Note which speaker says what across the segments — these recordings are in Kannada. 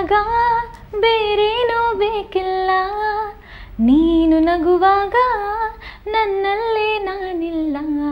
Speaker 1: ನಗುವಾಗ ಬೇರೇನೂ ಬೇಕಿಲ್ಲ ನೀನು ನಗುವಾಗ ನನ್ನಲ್ಲೇ ನಾನಿಲ್ಲ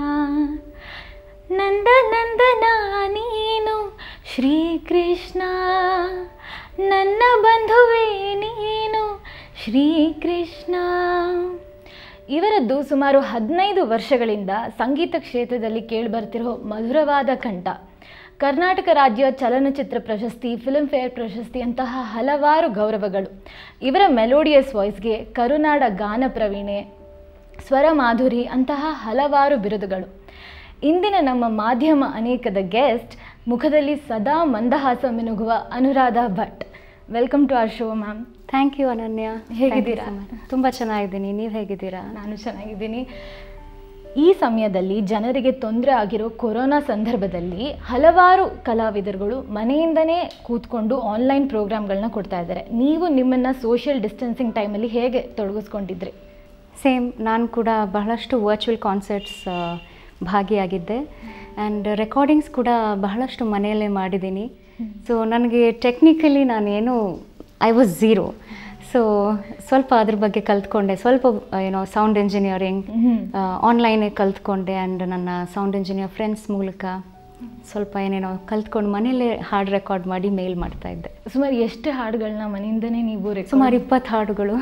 Speaker 1: ನಂದ ನಂದನ ನೀನು ಶ್ರೀಕೃಷ್ಣ ನನ್ನ ಬಂಧುವೇ ನೀನು ಶ್ರೀಕೃಷ್ಣ ಇವರದ್ದು ಸುಮಾರು ಹದಿನೈದು ವರ್ಷಗಳಿಂದ ಸಂಗೀತ ಕ್ಷೇತ್ರದಲ್ಲಿ ಕೇಳಿಬರ್ತಿರೋ ಮಧುರವಾದ ಕಂಠ ಕರ್ನಾಟಕ ರಾಜ್ಯ ಚಲನಚಿತ್ರ ಪ್ರಶಸ್ತಿ ಫಿಲ್ಮ್ ಫೇರ್ ಪ್ರಶಸ್ತಿ ಅಂತಹ ಹಲವಾರು ಗೌರವಗಳು ಇವರ ಮೆಲೋಡಿಯಸ್ ವಾಯ್ಸ್ಗೆ ಕರುನಾಡ ಗಾನ ಪ್ರವೀಣೆ ಸ್ವರ ಮಾಧುರಿ ಅಂತಹ ಹಲವಾರು ಬಿರುದುಗಳು ಇಂದಿನ ನಮ್ಮ ಮಾಧ್ಯಮ ಅನೇಕದ ಗೆಸ್ಟ್ ಮುಖದಲ್ಲಿ ಸದಾ ಮಂದಹಾಸ ಮಿನುಗುವ Anuradha Bhat welcome to our show ma'am
Speaker 2: thank you Ananya
Speaker 1: ಹೇಗಿದ್ದೀರಾ?
Speaker 2: ತುಂಬ ಚೆನ್ನಾಗಿದ್ದೀನಿ ನೀವು ಹೇಗಿದ್ದೀರಾ
Speaker 1: ನಾನು ಚೆನ್ನಾಗಿದ್ದೀನಿ ಈ ಸಮಯದಲ್ಲಿ ಜನರಿಗೆ ತೊಂದರೆ ಆಗಿರೋ ಕೊರೋನಾ ಸಂದರ್ಭದಲ್ಲಿ ಹಲವಾರು ಕಲಾವಿದರುಗಳು ಮನೆಯಿಂದನೇ ಕೂತ್ಕೊಂಡು ಆನ್ಲೈನ್ ಪ್ರೋಗ್ರಾಮ್ಗಳನ್ನ ಕೊಡ್ತಾ ಇದ್ದಾರೆ ನೀವು ನಿಮ್ಮನ್ನು ಸೋಷಿಯಲ್ ಡಿಸ್ಟೆನ್ಸಿಂಗ್ ಟೈಮಲ್ಲಿ ಹೇಗೆ ತೊಡಗಿಸ್ಕೊಂಡಿದ್ರಿ
Speaker 2: ಸೇಮ್ ನಾನು ಕೂಡ ಬಹಳಷ್ಟು ವರ್ಚುವಲ್ ಕಾನ್ಸರ್ಟ್ಸ್ ಭಾಗಿಯಾಗಿದ್ದೆ ಆ್ಯಂಡ್ ರೆಕಾರ್ಡಿಂಗ್ಸ್ ಕೂಡ ಬಹಳಷ್ಟು ಮನೆಯಲ್ಲೇ ಮಾಡಿದ್ದೀನಿ ಸೊ ನನಗೆ ಟೆಕ್ನಿಕಲಿ ನಾನೇನು ಐ ವಾಸ್ ಝೀರೋ ಸೊ ಸ್ವಲ್ಪ ಅದ್ರ ಬಗ್ಗೆ ಕಲ್ತ್ಕೊಂಡೆ ಸ್ವಲ್ಪ ಏನೋ ಸೌಂಡ್ ಇಂಜಿನಿಯರಿಂಗ್ ಆನ್ಲೈನೇ ಕಲ್ತ್ಕೊಂಡೆ ಆ್ಯಂಡ್ ನನ್ನ ಸೌಂಡ್ ಇಂಜಿನಿಯರ್ ಫ್ರೆಂಡ್ಸ್ ಮೂಲಕ ಸ್ವಲ್ಪ ಏನೇನೋ ಕಲ್ತ್ಕೊಂಡು ಮನೆಯಲ್ಲೇ ಹಾಡು ರೆಕಾರ್ಡ್ ಮಾಡಿ ಮೇಲ್ ಮಾಡ್ತಾ ಇದ್ದೆ
Speaker 1: ಸುಮಾರು ಎಷ್ಟು ಹಾಡುಗಳನ್ನ ಮನೆಯಿಂದನೇ ನೀವು record
Speaker 2: ಸುಮಾರು ಇಪ್ಪತ್ತು ಹಾಡುಗಳು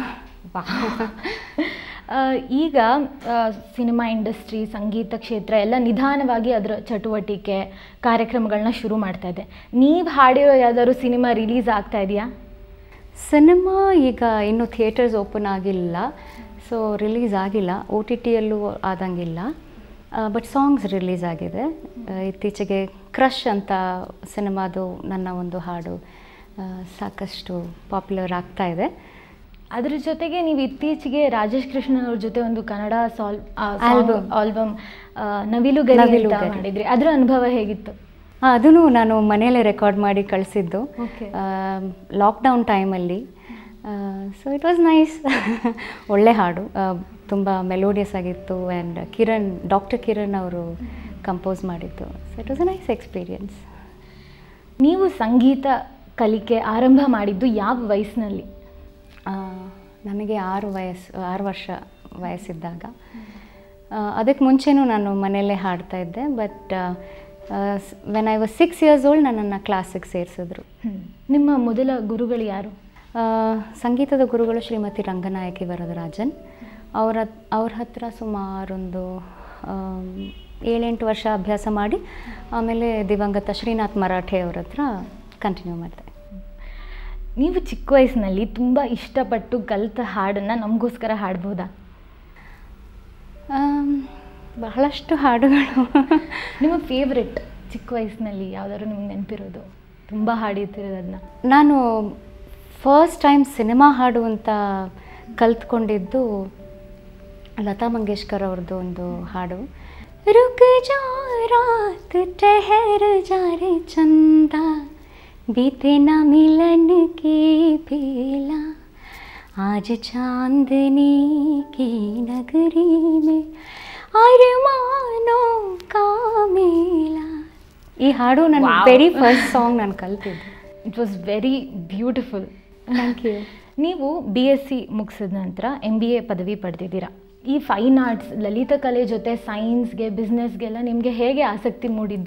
Speaker 1: ಆ, ಈಗ ಆ, ಸಿನಿಮಾ ಇಂಡಸ್ಟ್ರಿ ಸಂಗೀತ ಕ್ಷೇತ್ರ ಎಲ್ಲ ನಿಧಾನವಾಗಿ ಅದರ ಚಟುವಟಿಕೆ ಕಾರ್ಯಕ್ರಮಗಳನ್ನ ಶುರು ಮಾಡ್ತಾ ಇದೆ ನೀವು ಹಾಡಿರೋ ಯಾವ್ದಾದ್ರು ಸಿನಿಮಾ ರಿಲೀಸ್ ಆಗ್ತಾ ಇದೆಯಾ
Speaker 2: ಸಿನಿಮಾ ಈಗ ಇನ್ನೂ ಥಿಯೇಟರ್ಸ್ ಓಪನ್ ಆಗಿಲ್ಲ ಸೊ ರಿಲೀಸ್ ಆಗಿಲ್ಲ ಒ ಟಿ ಟಿಯಲ್ಲೂ ಆದಂಗಿಲ್ಲ ಬಟ್ ಸಾಂಗ್ಸ್ ರಿಲೀಸ್ ಆಗಿದೆ ಆ, ಇತ್ತೀಚೆಗೆ ಕ್ರಶ್ ಅಂತ ಸಿನಿಮಾದು ನನ್ನ ಒಂದು ಹಾಡು ಆ, ಸಾಕಷ್ಟು ಪಾಪ್ಯುಲರ್ ಆಗ್ತಾ ಇದೆ
Speaker 1: ಅದ್ರ ಜೊತೆಗೆ ನೀವು ಇತ್ತೀಚೆಗೆ ರಾಜೇಶ್ ಕೃಷ್ಣನ್ ಅವ್ರ ಜೊತೆ ಒಂದು ಕನ್ನಡ ಸಾಲ್
Speaker 2: Album.
Speaker 1: ಆಲ್ಬಮ್ ನವಿಲು ಗರಿ
Speaker 2: ನವಿಲು
Speaker 1: ಅಂತ
Speaker 2: ಗರಿ.
Speaker 1: ಮಾಡಿದ್ರಿ ಅದ್ರ ಅನುಭವ ಹೇಗಿತ್ತು
Speaker 2: ಅದನ್ನು ನಾನು ಮನೆಯಲ್ಲೇ ರೆಕಾರ್ಡ್ ಮಾಡಿ ಕಳಿಸಿದ್ದು
Speaker 1: Okay.
Speaker 2: ಲಾಕ್ಡೌನ್ ಟೈಮಲ್ಲಿ ಸೊ ಇಟ್ ವಾಸ್ ನೈಸ್ ಒಳ್ಳೆ ಹಾಡು ತುಂಬ ಮೆಲೋಡಿಯಸ್ ಆಗಿತ್ತು ಆ್ಯಂಡ್ ಕಿರಣ್ ಡಾಕ್ಟರ್ ಕಿರಣ್ ಅವರು ಕಂಪೋಸ್ ಮಾಡಿದ್ದು so it was a nice experience
Speaker 1: ನೀವು ಸಂಗೀತ ಕಲಿಕೆ ಆರಂಭ ಮಾಡಿದ್ದು ಯಾವ ವಯಸ್ಸಿನಲ್ಲಿ
Speaker 2: ನನಗೆ ಆರು ವಯಸ್ಸು ಆರು ವರ್ಷ ವಯಸ್ಸಿದ್ದಾಗ ಅದಕ್ಕೆ ಮುಂಚೆನೂ ನಾನು ಮನೆಯಲ್ಲೇ ಹಾಡ್ತಾ ಇದ್ದೆ but when I was six years old ನನ್ನನ್ನು ಕ್ಲಾಸಿಗೆ ಸೇರಿಸಿದ್ರು
Speaker 1: ಹ್ಮ್. ನಿಮ್ಮ ಮೊದಲ ಗುರುಗಳು ಯಾರು
Speaker 2: ಆ, ಸಂಗೀತದ ಗುರುಗಳು ಶ್ರೀಮತಿ ರಂಗನಾಯಕಿ ವರದರಾಜನ್ ಅವರ ಅವ್ರ ಹತ್ರ ಸುಮಾರೊಂದು ಆಮ್, ಏಳೆಂಟು ವರ್ಷ ಅಭ್ಯಾಸ ಮಾಡಿ ಆಮೇಲೆ ದಿವಂಗತ ಶ್ರೀನಾಥ್ ಮರಾಠೆ ಅವ್ರ ಹತ್ರ ಕಂಟಿನ್ಯೂ ಮಾಡಿದೆ
Speaker 1: ನೀವು ಚಿಕ್ಕ ವಯಸ್ಸಿನಲ್ಲಿ ತುಂಬ ಇಷ್ಟಪಟ್ಟು ಕಲಿತ ಹಾಡನ್ನು ನಮಗೋಸ್ಕರ ಹಾಡ್ಬೋದಾ
Speaker 2: ಆಮ್, ಬಹಳಷ್ಟು ಹಾಡುಗಳು
Speaker 1: ನಿಮ್ಮ ಫೇವ್ರೆಟ್ ಚಿಕ್ಕ ವಯಸ್ಸಿನಲ್ಲಿ ಯಾವ್ದಾದ್ರು ನಿಮ್ಗೆ ನೆನಪಿರೋದು ತುಂಬ ಹಾಡಿರ್ತಿರೋದನ್ನ
Speaker 2: ನಾನು ಫಸ್ಟ್ ಟೈಮ್ ಸಿನಿಮಾ ಹಾಡು ಅಂತ ಕಲ್ತ್ಕೊಂಡಿದ್ದು ಲತಾ ಮಂಗೇಶ್ಕರ್ ಅವ್ರದ್ದು ಒಂದು ಹಾಡು ರುಕ್ ಜಾ ರಾತ್ ಟಹರ್ ಜಾ ರೆ ಚಂದ बीते ना मिलन की बेला आज चांदनी की नगरी में अरमानों का मेला ಈ ಹಾಡು ನನ್ನ
Speaker 1: Wow.
Speaker 2: ವೆರಿ ಫಸ್ಟ್ ಸಾಂಗ್ ನಾನು ಕಲ್ತಿದ್ದೆ
Speaker 1: it was very beautiful
Speaker 2: thank you
Speaker 1: ನೀವು ಬಿ ಎಸ್ ಸಿ ಮುಗಿಸಿದ ನಂತರ ಎಮ್ ಬಿ ಎ ಪದವಿ ಪಡೆದಿದ್ದೀರಾ ಈ ಫೈನ್ ಆರ್ಟ್ಸ್ ಲಲಿತ ಕಲೆ ಜೊತೆ ಸೈನ್ಸ್ಗೆ ಬಿಸ್ನೆಸ್ಗೆಲ್ಲ ನಿಮಗೆ ಹೇಗೆ ಆಸಕ್ತಿ ಮೂಡಿದ್ದು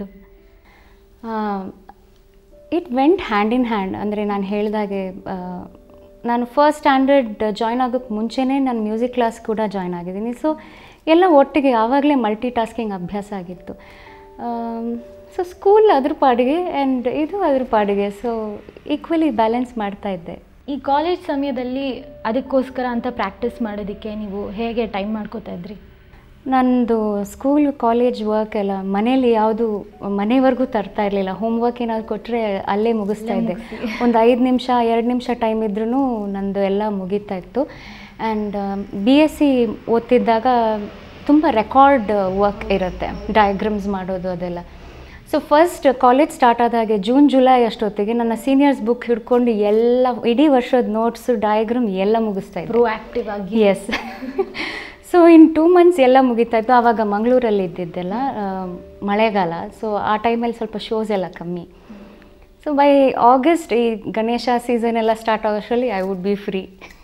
Speaker 2: it went hand in hand ಅಂದರೆ ನಾನು ಹೇಳಿದಾಗೆ ಆ, ನಾನು ಫಸ್ಟ್ ಸ್ಟ್ಯಾಂಡರ್ಡ್ ಜಾಯ್ನ್ ಆಗೋಕ್ಕೆ ಮುಂಚೆನೇ ನಾನು ಮ್ಯೂಸಿಕ್ ಕ್ಲಾಸ್ ಕೂಡ ಜಾಯ್ನ್ ಆಗಿದ್ದೀನಿ ಸೊ ಎಲ್ಲ ಒಟ್ಟಿಗೆ ಆವಾಗಲೇ ಮಲ್ಟಿ ಟಾಸ್ಕಿಂಗ್ ಅಭ್ಯಾಸ ಆಗಿತ್ತು ಸೊ ಸ್ಕೂಲ್ ಅದ್ರ ಪಾಡಿಗೆ ಆ್ಯಂಡ್ ಇದು ಅದ್ರ ಪಾಡಿಗೆ ಸೊ ಈಕ್ವಲಿ ಬ್ಯಾಲೆನ್ಸ್ ಮಾಡ್ತಾ ಇದ್ದೆ
Speaker 1: ಈ ಕಾಲೇಜ್ ಸಮಯದಲ್ಲಿ ಅದಕ್ಕೋಸ್ಕರ ಅಂತ ಪ್ರಾಕ್ಟೀಸ್ ಮಾಡೋದಕ್ಕೆ ನೀವು ಹೇಗೆ ಟೈಮ್ ಮಾಡ್ಕೋತಾ ಇದ್ರಿ
Speaker 2: ನಂದು ಸ್ಕೂಲ್ ಕಾಲೇಜ್ ವರ್ಕ್ ಎಲ್ಲ ಮನೇಲಿ ಯಾವುದು ಮನೆವರೆಗೂ ತರ್ತಾ ಇರಲಿಲ್ಲ ಹೋಮ್ವರ್ಕ್ ಏನಾದ್ರು ಕೊಟ್ಟರೆ ಅಲ್ಲೇ ಮುಗಿಸ್ತಾ
Speaker 1: ಅಲ್ಲೇ
Speaker 2: ಇದ್ದೆ
Speaker 1: ಮುಗ್ಸಿ.
Speaker 2: ಒಂದು ಐದು ನಿಮಿಷ ಎರಡು ನಿಮಿಷ ಟೈಮ್ ಇದ್ರೂ ನಂದು ಎಲ್ಲ ಮುಗೀತಾ ಇತ್ತು ಆ್ಯಂಡ್ ಬಿ ಎಸ್ ಸಿ ಓದ್ತಿದ್ದಾಗ ತುಂಬ ರೆಕಾರ್ಡ್ ವರ್ಕ್ ಇರುತ್ತೆ ಡಯಾಗ್ರಾಮ್ಸ್ ಮಾಡೋದು ಅದೆಲ್ಲ ಸೊ ಫಸ್ಟ್ ಕಾಲೇಜ್ ಸ್ಟಾರ್ಟ್ ಆದಾಗೆ ಜೂನ್ ಜುಲೈ ಅಷ್ಟೊತ್ತಿಗೆ ನನ್ನ ಸೀನಿಯರ್ಸ್ ಬುಕ್ ಹಿಡ್ಕೊಂಡು ಎಲ್ಲ ಇಡೀ ವರ್ಷದ ನೋಟ್ಸು ಡಯಾಗ್ರಾಮ್ ಎಲ್ಲ ಮುಗಿಸ್ತಾ ಇದ್ದೆ
Speaker 1: ಪ್ರೋ ಆ್ಯಕ್ಟಿವ್ ಆಗಿ
Speaker 2: ಎಸ್ ಸೊ ಇನ್ ಟೂ ಮಂತ್ಸ್ ಎಲ್ಲ ಮುಗಿತಾ ಇತ್ತು ಆವಾಗ ಮಂಗಳೂರಲ್ಲಿ ಇದ್ದಿದ್ದೆಲ್ಲ ಆ, ಮಳೆಗಾಲ ಸೊ ಆ ಟೈಮಲ್ಲಿ ಸ್ವಲ್ಪ ಶೋಸ್ ಎಲ್ಲ ಕಮ್ಮಿ ಸೊ ಸೊ ಬೈ ಆಗಸ್ಟ್ ಈ ಗಣೇಶ ಸೀಸನ್ ಎಲ್ಲ ಸ್ಟಾರ್ಟ್ ಆಗೋಷ್ಟರಲ್ಲಿ ಐ ವುಡ್ ಬಿ ಫ್ರೀ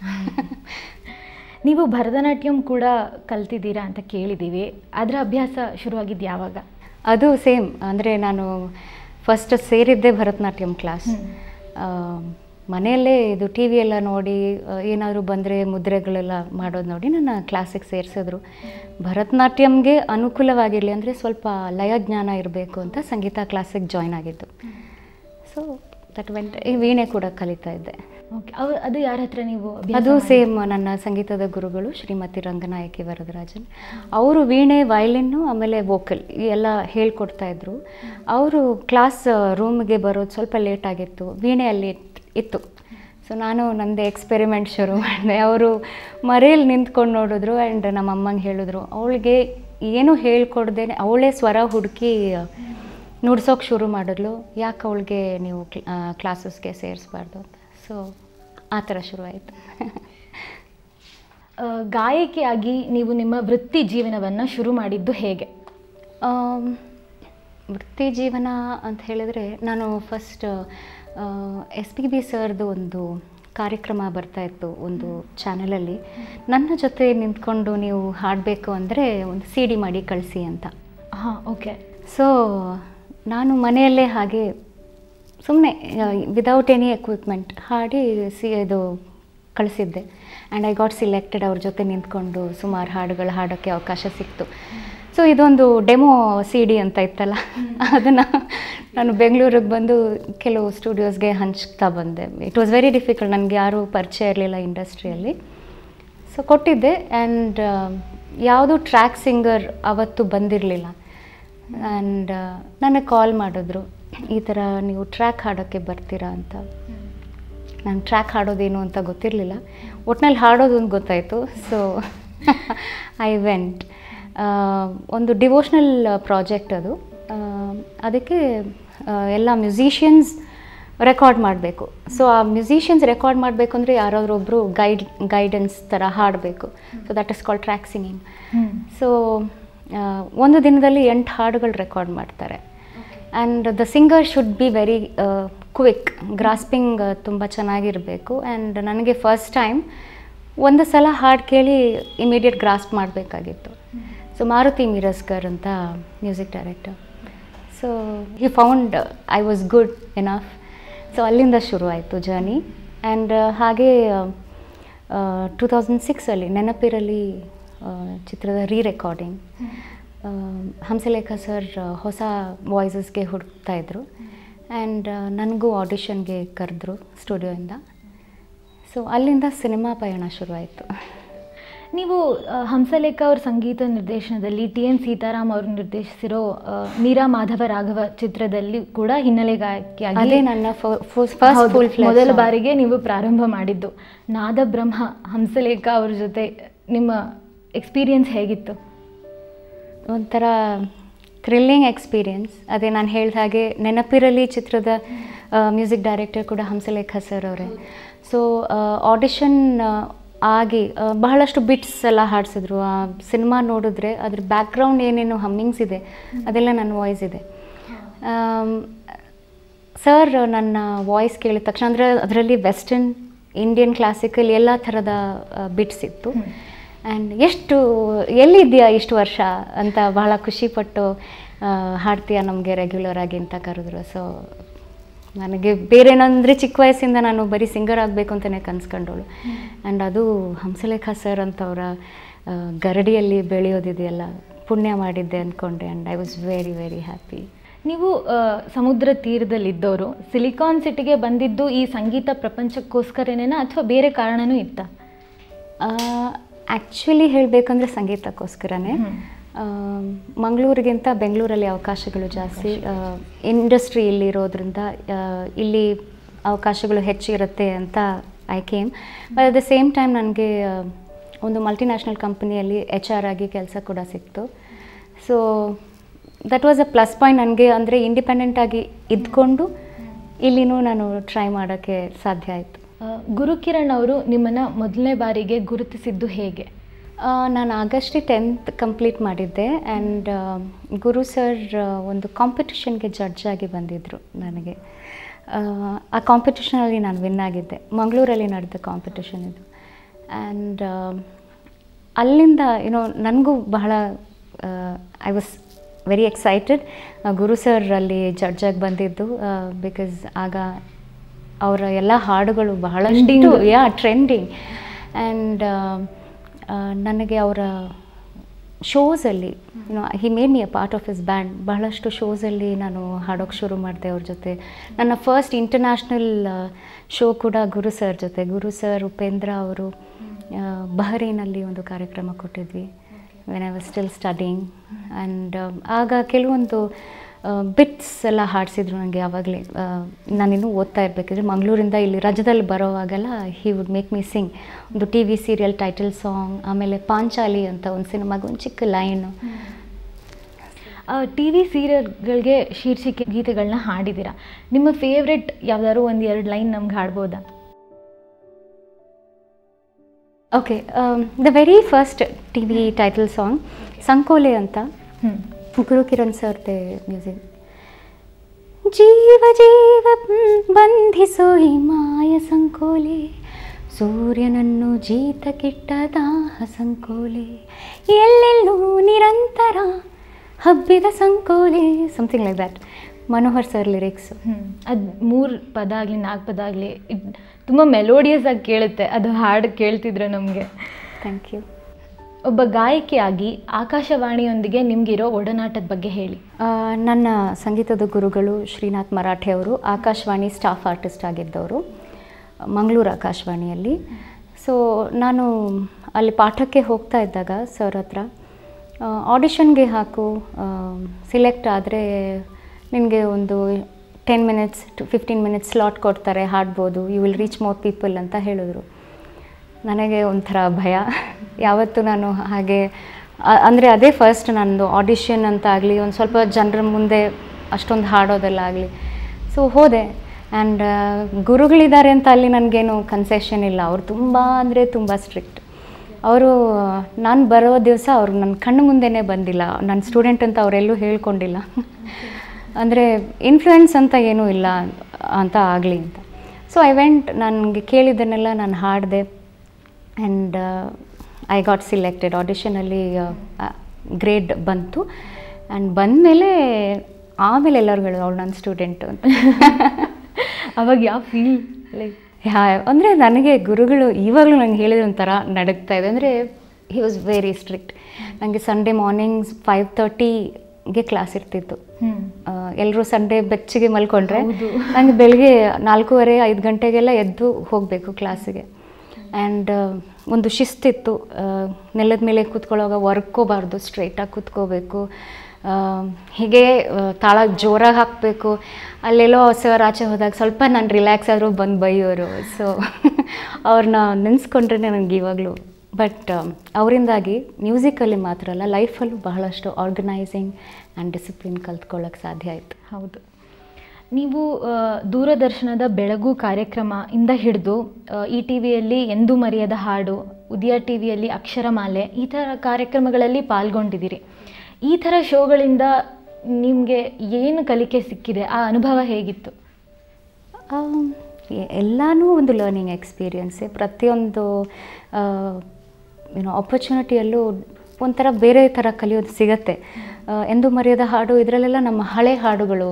Speaker 1: ನೀವು ಭರತನಾಟ್ಯಂ ಕೂಡ ಕಲ್ತಿದ್ದೀರಾ ಅಂತ ಕೇಳಿದ್ದೀವಿ ಅದರ ಅಭ್ಯಾಸ ಶುರುವಾಗಿದ್ದು ಯಾವಾಗ
Speaker 2: ಅದು ಸೇಮ್ ಅಂದರೆ ನಾನು ಫಸ್ಟ್ ಸೇರಿದ್ದೆ ಭರತನಾಟ್ಯಂ ಕ್ಲಾಸ್ ಮನೆಯಲ್ಲೇ ಇದು ಟಿ ವಿ ಎಲ್ಲ ನೋಡಿ ಏನಾದರೂ ಬಂದರೆ ಮುದ್ರೆಗಳೆಲ್ಲ ಮಾಡೋದು ನೋಡಿ ನನ್ನ ಕ್ಲಾಸಿಗೆ ಸೇರಿಸಿದ್ರು ಭರತನಾಟ್ಯಂಗೆ ಅನುಕೂಲವಾಗಿರಲಿ ಅಂದರೆ ಸ್ವಲ್ಪ ಲಯಜ್ಞಾನ ಇರಬೇಕು ಅಂತ ಸಂಗೀತ ಕ್ಲಾಸಿಗೆ ಜಾಯ್ನ್ ಆಗಿದ್ದು ಸೊ ದಟ್ ವೆಂಟ್ ಈ ವೀಣೆ ಕೂಡ ಕಲಿತಾ ಇದ್ದೆ
Speaker 1: ಓಕೆ ಅವು ಅದು ಯಾರ ಹತ್ರ ನೀವು ಅಭ್ಯಾಸ
Speaker 2: ಅದು
Speaker 1: ಮಾಡಿದ್ದು?
Speaker 2: ಸೇಮ್ ನನ್ನ ಸಂಗೀತದ ಗುರುಗಳು ಶ್ರೀಮತಿ ರಂಗನಾಯಕಿ ವರದರಾಜನ್ ಅವರು ವೀಣೆ ವಯಲಿನ್ನು ಆಮೇಲೆ ವೋಕಲ್ ಈ ಎಲ್ಲ ಹೇಳ್ಕೊಡ್ತಾ ಇದ್ರು ಅವರು ಕ್ಲಾಸ್ ರೂಮ್ಗೆ ಬರೋದು ಸ್ವಲ್ಪ ಲೇಟ್ ಆಗಿತ್ತು ವೀಣೆ ಅಲ್ಲಿ ಇತ್- ಇತ್ತು ಸೊ ನಾನು ನಂದೇ ಎಕ್ಸ್ಪೆರಿಮೆಂಟ್ ಶುರು ಮಾಡಿದೆ ಅವರು ಮರೇಲಿ ನಿಂತ್ಕೊಂಡು ನೋಡಿದ್ರು ಆ್ಯಂಡ್ ನಮ್ಮ ಅಮ್ಮಂಗೆ ಹೇಳಿದ್ರು ಅವಳಿಗೆ ಏನು ಹೇಳ್ಕೊಡ್ದೇನೆ ಅವಳೇ ಸ್ವರ ಹುಡುಕಿ ನುಡ್ಸೋಕೆ ಶುರು ಮಾಡಿದ್ಲು ಯಾಕೆ ಅವಳಿಗೆ ನೀವು ಕ್ಲಾಸಸ್ಗೆ ಸೇರಿಸ್ಬಾರ್ದು ಅಂತ ಸೊ ಆ ಥರ ಶುರುವಾಯಿತು
Speaker 1: ಆ, ಗಾಯಕಿಯಾಗಿ ನೀವು ನಿಮ್ಮ ವೃತ್ತಿ ಜೀವನವನ್ನು ಶುರು ಮಾಡಿದ್ದು ಹೇಗೆ
Speaker 2: ಆಮ್, ವೃತ್ತಿ ಜೀವನ ಅಂತ ಹೇಳಿದರೆ ನಾನು ಫಸ್ಟ್ ಎಸ್ ಪಿ ಬಿ ಸರ್ದು ಒಂದು ಕಾರ್ಯಕ್ರಮ ಬರ್ತಾ ಇತ್ತು ಒಂದು ಚಾನಲಲ್ಲಿ ನನ್ನ ಜೊತೆ ನಿಂತ್ಕೊಂಡು ನೀವು ಹಾಡಬೇಕು ಅಂದರೆ ಒಂದು ಸಿ ಡಿ ಮಾಡಿ ಕಳಿಸಿ ಅಂತ
Speaker 1: ಹಾಂ ಓಕೆ
Speaker 2: ಸೊ ನಾನು ಮನೆಯಲ್ಲೇ ಹಾಗೆ ಸುಮ್ಮನೆ ವಿದೌಟ್ ಎನಿ ಎಕ್ವಿಪ್ಮೆಂಟ್ ಹಾಡಿ ಸಿ ಇದು ಕಳಿಸಿದ್ದೆ ಆ್ಯಂಡ್ ಐ ಗಾಟ್ ಸಿಲೆಕ್ಟೆಡ್ ಅವ್ರ ಜೊತೆ ನಿಂತ್ಕೊಂಡು ಸುಮಾರು ಹಾಡುಗಳು ಹಾಡೋಕ್ಕೆ ಅವಕಾಶ ಸಿಕ್ತು ಸೊ ಇದೊಂದು ಡೆಮೋ ಸಿ ಡಿ ಅಂತ ಇತ್ತಲ್ಲ ಅದನ್ನು ನಾನು ಬೆಂಗಳೂರಿಗೆ ಬಂದು ಕೆಲವು ಸ್ಟುಡಿಯೋಸ್ಗೆ ಹಂಚ್ತಾ ಬಂದೆ ಇಟ್ ವಾಸ್ ವೆರಿ ಡಿಫಿಕಲ್ಟ್ ನನಗೆ ಯಾರೂ ಪರಿಚಯ ಇರಲಿಲ್ಲ ಇಂಡಸ್ಟ್ರಿಯಲ್ಲಿ ಸೊ ಕೊಟ್ಟಿದ್ದೆ ಆ್ಯಂಡ್ ಯಾವುದು ಟ್ರ್ಯಾಕ್ ಸಿಂಗರ್ ಅವತ್ತು ಬಂದಿರಲಿಲ್ಲ ಆ್ಯಂಡ್ ನನಗೆ ಕಾಲ್ ಮಾಡಿದ್ರು ಈ ಥರ ನೀವು ಟ್ರ್ಯಾಕ್ ಹಾಡೋಕ್ಕೆ ಬರ್ತೀರಾ ಅಂತ ನಂಗೆ ಟ್ರ್ಯಾಕ್ ಹಾಡೋದೇನು ಅಂತ ಗೊತ್ತಿರಲಿಲ್ಲ ಒಟ್ನಲ್ಲಿ ಹಾಡೋದು ಅಂತ ಗೊತ್ತಾಯಿತು ಸೊ ಐ ವೆಂಟ್ ಒಂದು ಡಿವೋಷ್ನಲ್ ಪ್ರಾಜೆಕ್ಟ್ ಅದು ಆ, ಅದಕ್ಕೆ ಆ, ಎಲ್ಲ ಮ್ಯೂಸಿಷಿಯನ್ಸ್ ರೆಕಾರ್ಡ್ ಮಾಡಬೇಕು ಸೊ ಆ ಮ್ಯೂಸಿಷಿಯನ್ಸ್ ರೆಕಾರ್ಡ್ ಮಾಡಬೇಕು ಅಂದರೆ ಯಾರಾದರೂ ಒಬ್ಬರು ಗೈಡ್ ಗೈಡೆನ್ಸ್ ಥರ ಹಾಡಬೇಕು so that is call track singing so ಒಂದು ದಿನದಲ್ಲಿ ಎಂಟು ಹಾಡುಗಳು ರೆಕಾರ್ಡ್ ಮಾಡ್ತಾರೆ and the singer should be very quick grasping ತುಂಬ ಚೆನ್ನಾಗಿರಬೇಕು ಆ್ಯಂಡ್ ನನಗೆ ಫಸ್ಟ್ ಟೈಮ್ ಒಂದು ಸಲ ಹಾಡು ಕೇಳಿ ಇಮಿಡಿಯೇಟ್ ಗ್ರಾಸ್ಪ್ ಮಾಡಬೇಕಾಗಿತ್ತು ಸೊ ಮಾರುತಿ ಮಿರಸ್ಕರ್ ಅಂತ music director so he found I was good enough so ಅಲ್ಲಿಂದ ಶುರುವಾಯಿತು ಜರ್ನಿ ಆ್ಯಂಡ್ ಹಾಗೆ ಟೂ ತೌಸಂಡ್ ಸಿಕ್ಸಲ್ಲಿ ನೆನಪಿರಲಿ ಆ, ಚಿತ್ರದ ರೀ ರೆಕಾರ್ಡಿಂಗ್ ಹಂಸಲೇಖ ಸರ್ ಹೊಸ ವಾಯ್ಸಸ್ಗೆ ಹುಡುಕ್ತಾ ಇದ್ರು ಆ್ಯಂಡ್ ನನಗೂ ಆಡಿಷನ್ಗೆ ಕರೆದ್ರು ಸ್ಟುಡಿಯೋಯಿಂದ ಸೊ ಅಲ್ಲಿಂದ ಸಿನಿಮಾ ಪಯಣ ಶುರುವಾಯಿತು
Speaker 1: ನೀವು ಆ, ಹಂಸಲೇಖ ಅವ್ರ ಸಂಗೀತ ನಿರ್ದೇಶನದಲ್ಲಿ ಟಿ ಎನ್ ಸೀತಾರಾಮ್ ಅವರು ನಿರ್ದೇಶಿಸಿರೋ ಆ, ಮೀರಾ ಮಾಧವ ರಾಘವ ಚಿತ್ರದಲ್ಲಿ ಕೂಡ ಹಿನ್ನೆಲೆ ಗಾಯಕಿಯಾಗಿ
Speaker 2: ಅದೇ ನನ್ನ ಫಸ್ಟ್
Speaker 1: ಹೌದು,
Speaker 2: ಫುಲ್
Speaker 1: ಮೊದಲ ಬಾರಿಗೆ ನೀವು ಪ್ರಾರಂಭ ಮಾಡಿದ್ದು ನಾದಬ್ರಹ್ಮ ಹಂಸಲೇಖ ಅವ್ರ ಜೊತೆ ನಿಮ್ಮ ಎಕ್ಸ್ಪೀರಿಯನ್ಸ್ ಹೇಗಿತ್ತು
Speaker 2: ಒಂಥರ ಥ್ರಿಲ್ಲಿಂಗ್ ಎಕ್ಸ್ಪೀರಿಯನ್ಸ್ ಅದೇ ನಾನು ಹೇಳಿದ ಹಾಗೆ ನೆನಪಿರಲಿ ಚಿತ್ರದ ಮ್ಯೂಸಿಕ್ ಡೈರೆಕ್ಟರ್ ಕೂಡ ಹಂಸಲೇಖ ಸರ್ ಅವರೇ ಸೊ ಆಡಿಷನ್ ಆಗಿ ಆ, ಬಹಳಷ್ಟು ಬಿಟ್ಸ್ ಎಲ್ಲ ಹಾಡಿಸಿದ್ರು ಆ ಸಿನಿಮಾ ನೋಡಿದ್ರೆ ಅದ್ರ ಬ್ಯಾಕ್ಗ್ರೌಂಡ್ ಏನೇನು ಹಮ್ಮಿಂಗ್ಸ್ ಇದೆ ಅದೆಲ್ಲ ನನ್ನ ವಾಯ್ಸ್ ಇದೆ ಸರ್ ನನ್ನ ವಾಯ್ಸ್ ಕೇಳಿದ ತಕ್ಷಣ ಅಂದರೆ ಅದರಲ್ಲಿ ವೆಸ್ಟರ್ನ್ ಇಂಡಿಯನ್ ಕ್ಲಾಸಿಕಲ್ ಎಲ್ಲ ಥರದ ಬಿಟ್ಸ್ ಇತ್ತು ಆ್ಯಂಡ್ ಎಷ್ಟು ಎಲ್ಲಿದ್ದೀಯಾ ಇಷ್ಟು ವರ್ಷ ಅಂತ ಬಹಳ ಖುಷಿಪಟ್ಟು ಆ, ಹಾಡ್ತೀಯ ನಮಗೆ ರೆಗ್ಯುಲರ್ ಆಗಿ ಅಂತ ಕರೆದ್ರು ಸೊ ನನಗೆ ಬೇರೇನಂದರೆ ಚಿಕ್ಕ ವಯಸ್ಸಿಂದ ನಾನು ಬರೀ ಸಿಂಗರ್ ಆಗಬೇಕು ಅಂತಲೇ ಕನ್ಸ್ಕೊಂಡವಳು ಆ್ಯಂಡ್ ಅದು ಹಂಸಲೇಖ ಸರ್ ಅಂತವರ ಆ, ಗರಡಿಯಲ್ಲಿ ಬೆಳೆಯೋದಿದೆಯಲ್ಲ ಪುಣ್ಯ ಮಾಡಿದ್ದೆ ಅಂದ್ಕೊಂಡೆ and I was very very happy
Speaker 1: ನೀವು ಆ, ಸಮುದ್ರ ತೀರದಲ್ಲಿದ್ದವರು ಸಿಲಿಕಾನ್ ಸಿಟಿಗೆ ಬಂದಿದ್ದು ಈ ಸಂಗೀತ ಪ್ರಪಂಚಕ್ಕೋಸ್ಕರನೇನಾ ಅಥವಾ ಬೇರೆ ಕಾರಣನೂ ಇತ್ತಾ
Speaker 2: ಆ್ಯಕ್ಚುಲಿ ಹೇಳಬೇಕಂದ್ರೆ ಸಂಗೀತಕ್ಕೋಸ್ಕರನೇ ಮಂಗಳೂರಿಗಿಂತ ಬೆಂಗಳೂರಲ್ಲಿ ಅವಕಾಶಗಳು ಜಾಸ್ತಿ ಇಂಡಸ್ಟ್ರಿ ಇಲ್ಲಿ ಇರೋದ್ರಿಂದ ಆ, ಇಲ್ಲಿ ಅವಕಾಶಗಳು ಹೆಚ್ಚಿರುತ್ತೆ ಅಂತ I came but at the same time ನನಗೆ ಒಂದು ಮಲ್ಟಿನ್ಯಾಷನಲ್ ಕಂಪನಿಯಲ್ಲಿ ಎಚ್ ಆರ್ ಆಗಿ ಕೆಲಸ ಕೂಡ ಸಿಕ್ತು so that was a plus point ನನಗೆ ಅಂದರೆ ಇಂಡಿಪೆಂಡೆಂಟಾಗಿ ಇದ್ಕೊಂಡು ಇಲ್ಲಿನೂ ನಾನು ಟ್ರೈ ಮಾಡೋಕ್ಕೆ ಸಾಧ್ಯ ಆಯಿತು
Speaker 1: ಆ, ಗುರುಕಿರಣ್ ಅವರು ನಿಮ್ಮನ್ನು ಮೊದಲನೇ ಬಾರಿಗೆ ಗುರುತಿಸಿದ್ದು ಹೇಗೆ
Speaker 2: ಆ, ನಾನು ಆಗಸ್ಟ್ ಟೆಂತ್ ಕಂಪ್ಲೀಟ್ ಮಾಡಿದ್ದೆ ಆ್ಯಂಡ್ ಗುರು ಸರ್ ಒಂದು ಕಾಂಪಿಟಿಷನ್ಗೆ ಜಡ್ಜ್ ಆಗಿ ಬಂದಿದ್ದರು ನನಗೆ ಆ ಕಾಂಪಿಟಿಷನಲ್ಲಿ ನಾನು ವಿನ್ ಆಗಿದ್ದೆ ಮಂಗಳೂರಲ್ಲಿ ನಡೆದ ಕಾಂಪಿಟಿಷನ್ ಇದು ಆ್ಯಂಡ್ ಅಲ್ಲಿಂದ ಏನೋ ನನಗೂ ಬಹಳ I was very excited Guru sir ಅಲ್ಲಿ ಜಡ್ಜಾಗಿ ಬಂದಿದ್ದು ಬಿಕಾಸ್ ಆಗ ಅವರ ಎಲ್ಲ ಹಾಡುಗಳು ಬಹಳಷ್ಟು ಯಾ ಟ್ರೆಂಡಿಂಗ್ ಆ್ಯಂಡ್ ನನಗೆ ಅವರ ಶೋಸಲ್ಲಿ you know he made me a part of his band ಬಹಳಷ್ಟು ಶೋಸಲ್ಲಿ ನಾನು ಹಾಡೋಕ್ಕೆ ಶುರು ಮಾಡಿದೆ ಅವ್ರ ಜೊತೆ ನನ್ನ ಫಸ್ಟ್ ಇಂಟರ್ನ್ಯಾಷ್ನಲ್ ಶೋ ಕೂಡ ಗುರು ಸರ್ ಜೊತೆ ಗುರು ಸರ್ ಉಪೇಂದ್ರ ಅವರು ಬಹರೇನಲ್ಲಿ ಒಂದು ಕಾರ್ಯಕ್ರಮ ಕೊಟ್ಟಿದ್ವಿ when I was still studying and ಆಗ ಕೆಲವೊಂದು ಬಿಟ್ಸ್ ಎಲ್ಲ ಹಾಡಿಸಿದ್ರು ನನಗೆ ಆವಾಗಲೇ ನಾನಿನ್ನೂ ಓದ್ತಾ ಇರಬೇಕಿದ್ರೆ ಮಂಗಳೂರಿಂದ ಇಲ್ಲಿ ರಜದಲ್ಲಿ ಬರೋವಾಗೆಲ್ಲ he would make me sing ಒಂದು T V serial title song ಆಮೇಲೆ ಪಾಂಚಾಲಿ ಅಂತ ಒಂದು ಸಿನಿಮಾಗೆ ಒಂದು ಚಿಕ್ಕ ಲೈನು
Speaker 1: ಟಿ ವಿ ಸೀರಿಯಲ್ಗಳಿಗೆ ಶೀರ್ಷಿಕೆ ಗೀತೆಗಳನ್ನ ಹಾಡಿದ್ದೀರಾ ನಿಮ್ಮ ಫೇವ್ರೆಟ್ ಯಾವ್ದಾದ್ರು ಒಂದು ಎರಡು ಲೈನ್ ನಮ್ಗೆ ಹಾಡ್ಬೋದಾ
Speaker 2: okay the very first T V title song Sankole ಅಂತ
Speaker 1: ಹ್ಞೂ
Speaker 2: ಗುರು ಕಿರಣ್ ಸರ್ದೆ ಮ್ಯೂಸಿಕ್ ಜೀವ ಜೀವ ಬಂಧಿಸೋ ಈ ಮಾಯ ಸಂಕೋಲೆ ಸೂರ್ಯನನ್ನು ಜೀತ ಕಿಟ್ಟ ದಾಹ ಸಂಕೋಲೆ ಎಲ್ಲೆಲ್ಲೂ ನಿರಂತರ ಹಬ್ಬಿದ ಸಂಕೋಲೆ something like that Manohar sir lyrics
Speaker 1: ಹ್ಞೂ ಅದು ಮೂರು ಪದ ಆಗಲಿ ನಾಲ್ಕು ಪದ ಆಗಲಿ ತುಂಬ ಮೆಲೋಡಿಯಸ್ ಆಗಿ ಕೇಳುತ್ತೆ ಅದು ಹಾಡು ಕೇಳ್ತಿದ್ರೆ ನಮಗೆ
Speaker 2: ಥ್ಯಾಂಕ್ ಯು
Speaker 1: ಒಬ್ಬ ಗಾಯಕಿಯಾಗಿ ಆಕಾಶವಾಣಿಯೊಂದಿಗೆ ನಿಮಗಿರೋ ಒಡನಾಟದ ಬಗ್ಗೆ ಹೇಳಿ
Speaker 2: ಆ, ನನ್ನ ಸಂಗೀತದ ಗುರುಗಳು ಶ್ರೀನಾಥ್ ಮರಾಠೆ ಅವರು ಆಕಾಶವಾಣಿ ಸ್ಟಾಫ್ ಆರ್ಟಿಸ್ಟ್ ಆಗಿದ್ದವರು ಮಂಗಳೂರು ಆಕಾಶವಾಣಿಯಲ್ಲಿ ಸೊ ನಾನು ಅಲ್ಲಿ ಪಾಠಕ್ಕೆ ಹೋಗ್ತಾ ಇದ್ದಾಗ ಸರ್ ಹತ್ರ ಆಡಿಷನ್ಗೆ ಹಾಕು ಸಿಲೆಕ್ಟ್ ಆದರೆ ನಿನಗೆ ಒಂದು ten minutes to fifteen minutes slot ಕೊಡ್ತಾರೆ ಹಾಡ್ಬೋದು you will reach more people ಅಂತ ಹೇಳಿದ್ರು ನನಗೆ ಒಂಥರ ಭಯ ಯಾವತ್ತೂ ನಾನು ಹಾಗೆ ಅಂದರೆ ಅದೇ ಫಸ್ಟ್ ನಂದು ಆಡಿಷನ್ ಅಂತ ಆಗಲಿ ಒಂದು ಸ್ವಲ್ಪ ಜನರ ಮುಂದೆ ಅಷ್ಟೊಂದು ಹಾಡೋದೆಲ್ಲ ಆಗಲಿ ಸೊ ಹೋದೆ ಆ್ಯಂಡ್ ಗುರುಗಳಿದ್ದಾರೆ ಅಂತ ಅಲ್ಲಿ ನನಗೇನು ಕನ್ಸೆಷನ್ ಇಲ್ಲ ಅವ್ರು ತುಂಬ ಅಂದರೆ ತುಂಬ ಸ್ಟ್ರಿಕ್ಟ್ ಅವರು ನಾನು ಬರೋ ದಿವಸ ಅವರು ನನ್ನ ಕಣ್ಣು ಮುಂದೆನೇ ಬಂದಿಲ್ಲ ನನ್ನ ಸ್ಟೂಡೆಂಟ್ ಅಂತ ಅವರೆಲ್ಲೂ ಹೇಳ್ಕೊಂಡಿಲ್ಲ ಅಂದರೆ ಇನ್ಫ್ಲುಯೆನ್ಸ್ ಅಂತ ಏನೂ ಇಲ್ಲ ಅಂತ ಆಗಲಿ ಅಂತ ಸೊ ಐ ವೆಂಟ್ ನನಗೆ ಕೇಳಿದ್ದನ್ನೆಲ್ಲ ನಾನು ಹಾಡಿದೆ ಆ್ಯಂಡ್ ಐ ಗಾಟ್ ಸಿಲೆಕ್ಟೆಡ್ ಆಡಿಷನಲ್ಲಿ ಗ್ರೇಡ್ ಬಂತು ಆ್ಯಂಡ್ ಬಂದಮೇಲೆ ಆಮೇಲೆ ಎಲ್ಲರೂ ಹೇಳಿದ್ರು ಅವಳು ನನ್ನ ಸ್ಟೂಡೆಂಟು ಅಂತ
Speaker 1: ಅವಾಗ ಯಾವ ಫೀಲ್ ಲೈಕ್
Speaker 2: ಯಾ ಅಂದರೆ ನನಗೆ ಗುರುಗಳು ಇವಾಗಲೂ ನಂಗೆ ಹೇಳಿದ್ರೆ ಒಂಥರ ನಡುಗ್ತಾ ಇದೆ ಅಂದರೆ ಹಿ ವಾಸ್ ವೆರಿ ಸ್ಟ್ರಿಕ್ಟ್ ನನಗೆ ಸಂಡೇ ಮಾರ್ನಿಂಗ್ಸ್ ಫೈವ್ ತರ್ಟಿಗೆ ಕ್ಲಾಸ್ ಇರ್ತಿತ್ತು
Speaker 1: ಹ್ಞೂ
Speaker 2: ಎಲ್ಲರೂ ಸಂಡೇ ಬೆಚ್ಚಗೆ ಮಲ್ಕೊಂಡ್ರೆ
Speaker 1: ಹೌದು.
Speaker 2: ನನಗೆ ಬೆಳಗ್ಗೆ ನಾಲ್ಕೂವರೆ ಐದು ಗಂಟೆಗೆಲ್ಲ ಎದ್ದು ಹೋಗಬೇಕು ಕ್ಲಾಸಿಗೆ ಆ್ಯಂಡ್ ಒಂದು ಶಿಸ್ತಿತ್ತು ಆ, ನೆಲದ ಮೇಲೆ ಕೂತ್ಕೊಳ್ಳೋವಾಗ ವರ್ಕೋಬಾರ್ದು ಸ್ಟ್ರೈಟಾಗಿ ಕೂತ್ಕೋಬೇಕು ಆ, ಹೀಗೆ ಆ, ತಾಳ ಜೋರಾಗಿ ಹಾಕಬೇಕು ಅಲ್ಲೆಲ್ಲೋ ಸರ್ ಆಚೆ ಹೋದಾಗ ಸ್ವಲ್ಪ ನಾನು ರಿಲ್ಯಾಕ್ಸ್ ಆದರೂ ಬಂದು ಬೈಯೋರು ಸೊ ಅವ್ರನ್ನ ನೆನೆಸ್ಕೊಂಡ್ರೆ ನನಗೆ ಇವಾಗಲೂ ಬಟ್ ಅವರಿಂದಾಗಿ ಮ್ಯೂಸಿಕಲ್ಲಿ ಮಾತ್ರ ಅಲ್ಲ ಲೈಫಲ್ಲೂ ಬಹಳಷ್ಟು ಆರ್ಗನೈಸಿಂಗ್ ಆ್ಯಂಡ್ ಡಿಸಿಪ್ಲಿನ್ ಕಲ್ತ್ಕೊಳ್ಳೋಕ್ಕೆ ಸಾಧ್ಯ ಆಯಿತು
Speaker 1: ಹೌದು ನೀವು ಆ, ದೂರದರ್ಶನದ ಬೆಳಗು ಕಾರ್ಯಕ್ರಮ ಇಂದ ಹಿಡಿದು ಈ ಟಿ ವಿಯಲ್ಲಿ ಎಂದೂ ಮರೆಯದ ಹಾಡು ಉದಯ ಟಿ ವಿಯಲ್ಲಿ ಅಕ್ಷರಮಾಲೆ ಈ ಥರ ಕಾರ್ಯಕ್ರಮಗಳಲ್ಲಿ ಪಾಲ್ಗೊಂಡಿದ್ದೀರಿ ಈ ಥರ ಶೋಗಳಿಂದ ನಿಮಗೆ ಏನು ಕಲಿಕೆ ಸಿಕ್ಕಿದೆ ಆ ಅನುಭವ ಹೇಗಿತ್ತು
Speaker 2: ಆಮ್, ಎ- ಎಲ್ಲನೂ ಒಂದು ಲರ್ನಿಂಗ್ ಎಕ್ಸ್ಪೀರಿಯನ್ಸೇ ಪ್ರತಿಯೊಂದು ಏನೋ ಆಪರ್ಚುನಿಟಿಯಲ್ಲೂ ಒಂಥರ ಬೇರೆ ಥರ ಕಲಿಯೋದು ಸಿಗತ್ತೆ ಆ, ಎಂದು ಮರೆಯದ ಹಾಡು ಇದರಲ್ಲೆಲ್ಲ ನಮ್ಮ ಹಳೆ ಹಾಡುಗಳು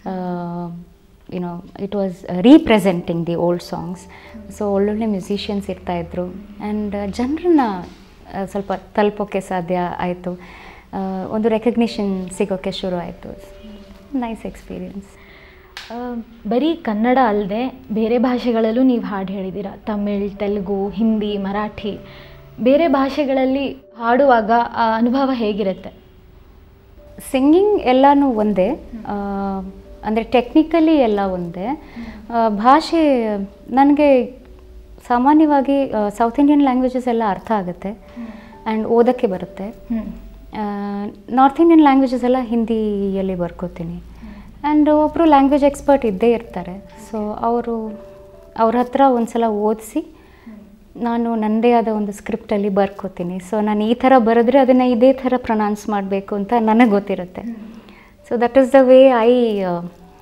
Speaker 2: you know it was representing the old songs so ಒಳ್ಳೊಳ್ಳೆ ಮ್ಯೂಸಿಷಿಯನ್ಸ್ ಇರ್ತಾಯಿದ್ರು ಆ್ಯಂಡ್ ಜನರನ್ನ ಸ್ವಲ್ಪ ತಲುಪೋಕ್ಕೆ ಸಾಧ್ಯ ಆಯಿತು ಒಂದು ರೆಕಗ್ನಿಷನ್ ಸಿಗೋಕ್ಕೆ ಶುರು ಆಯಿತು ನೈಸ್ ಎಕ್ಸ್ಪೀರಿಯನ್ಸ್
Speaker 1: ಆ, ಬರೀ ಕನ್ನಡ ಅಲ್ಲದೆ ಬೇರೆ ಭಾಷೆಗಳಲ್ಲೂ ನೀವು ಹಾಡು ಹೇಳಿದ್ದೀರಾ ತಮಿಳ್ ತೆಲುಗು ಹಿಂದಿ ಮರಾಠಿ ಬೇರೆ ಭಾಷೆಗಳಲ್ಲಿ ಹಾಡುವಾಗ ಆ ಅನುಭವ ಹೇಗಿರುತ್ತೆ
Speaker 2: ಸಿಂಗಿಂಗ್ ಎಲ್ಲನೂ ಒಂದೇ ಅಂದರೆ ಟೆಕ್ನಿಕಲಿ ಎಲ್ಲ ಒಂದೇ ಆ, ಭಾಷೆ ನನಗೆ ಸಾಮಾನ್ಯವಾಗಿ ಸೌತ್ ಇಂಡಿಯನ್ ಲ್ಯಾಂಗ್ವೇಜಸ್ ಎಲ್ಲ ಅರ್ಥ ಆಗುತ್ತೆ ಆ್ಯಂಡ್ ಓದೋಕ್ಕೆ ಬರುತ್ತೆ
Speaker 1: ಹ್ಞೂ
Speaker 2: ನಾರ್ತ್ ಇಂಡಿಯನ್ ಲ್ಯಾಂಗ್ವೇಜಸ್ ಎಲ್ಲ ಹಿಂದಿಯಲ್ಲಿ ಬರ್ಕೋತೀನಿ ಆ್ಯಂಡ್ ಒಬ್ಬರು ಲ್ಯಾಂಗ್ವೇಜ್ ಎಕ್ಸ್ಪರ್ಟ್ ಇದ್ದೇ ಇರ್ತಾರೆ ಸೊ ಅವರು ಅವ್ರ ಹತ್ರ ಒಂದು ಸಲ ಓದಿಸಿ ನಾನು ನನ್ನದೇ ಆದ ಒಂದು ಸ್ಕ್ರಿಪ್ಟಲ್ಲಿ ಬರ್ಕೋತೀನಿ ಸೊ ನಾನು ಈ ಥರ ಬರೆದ್ರೆ ಅದನ್ನು ಇದೇ ಥರ ಪ್ರೊನೌನ್ಸ್ ಮಾಡಬೇಕು ಅಂತ ನನಗೆ ಗೊತ್ತಿರುತ್ತೆ so that is the way I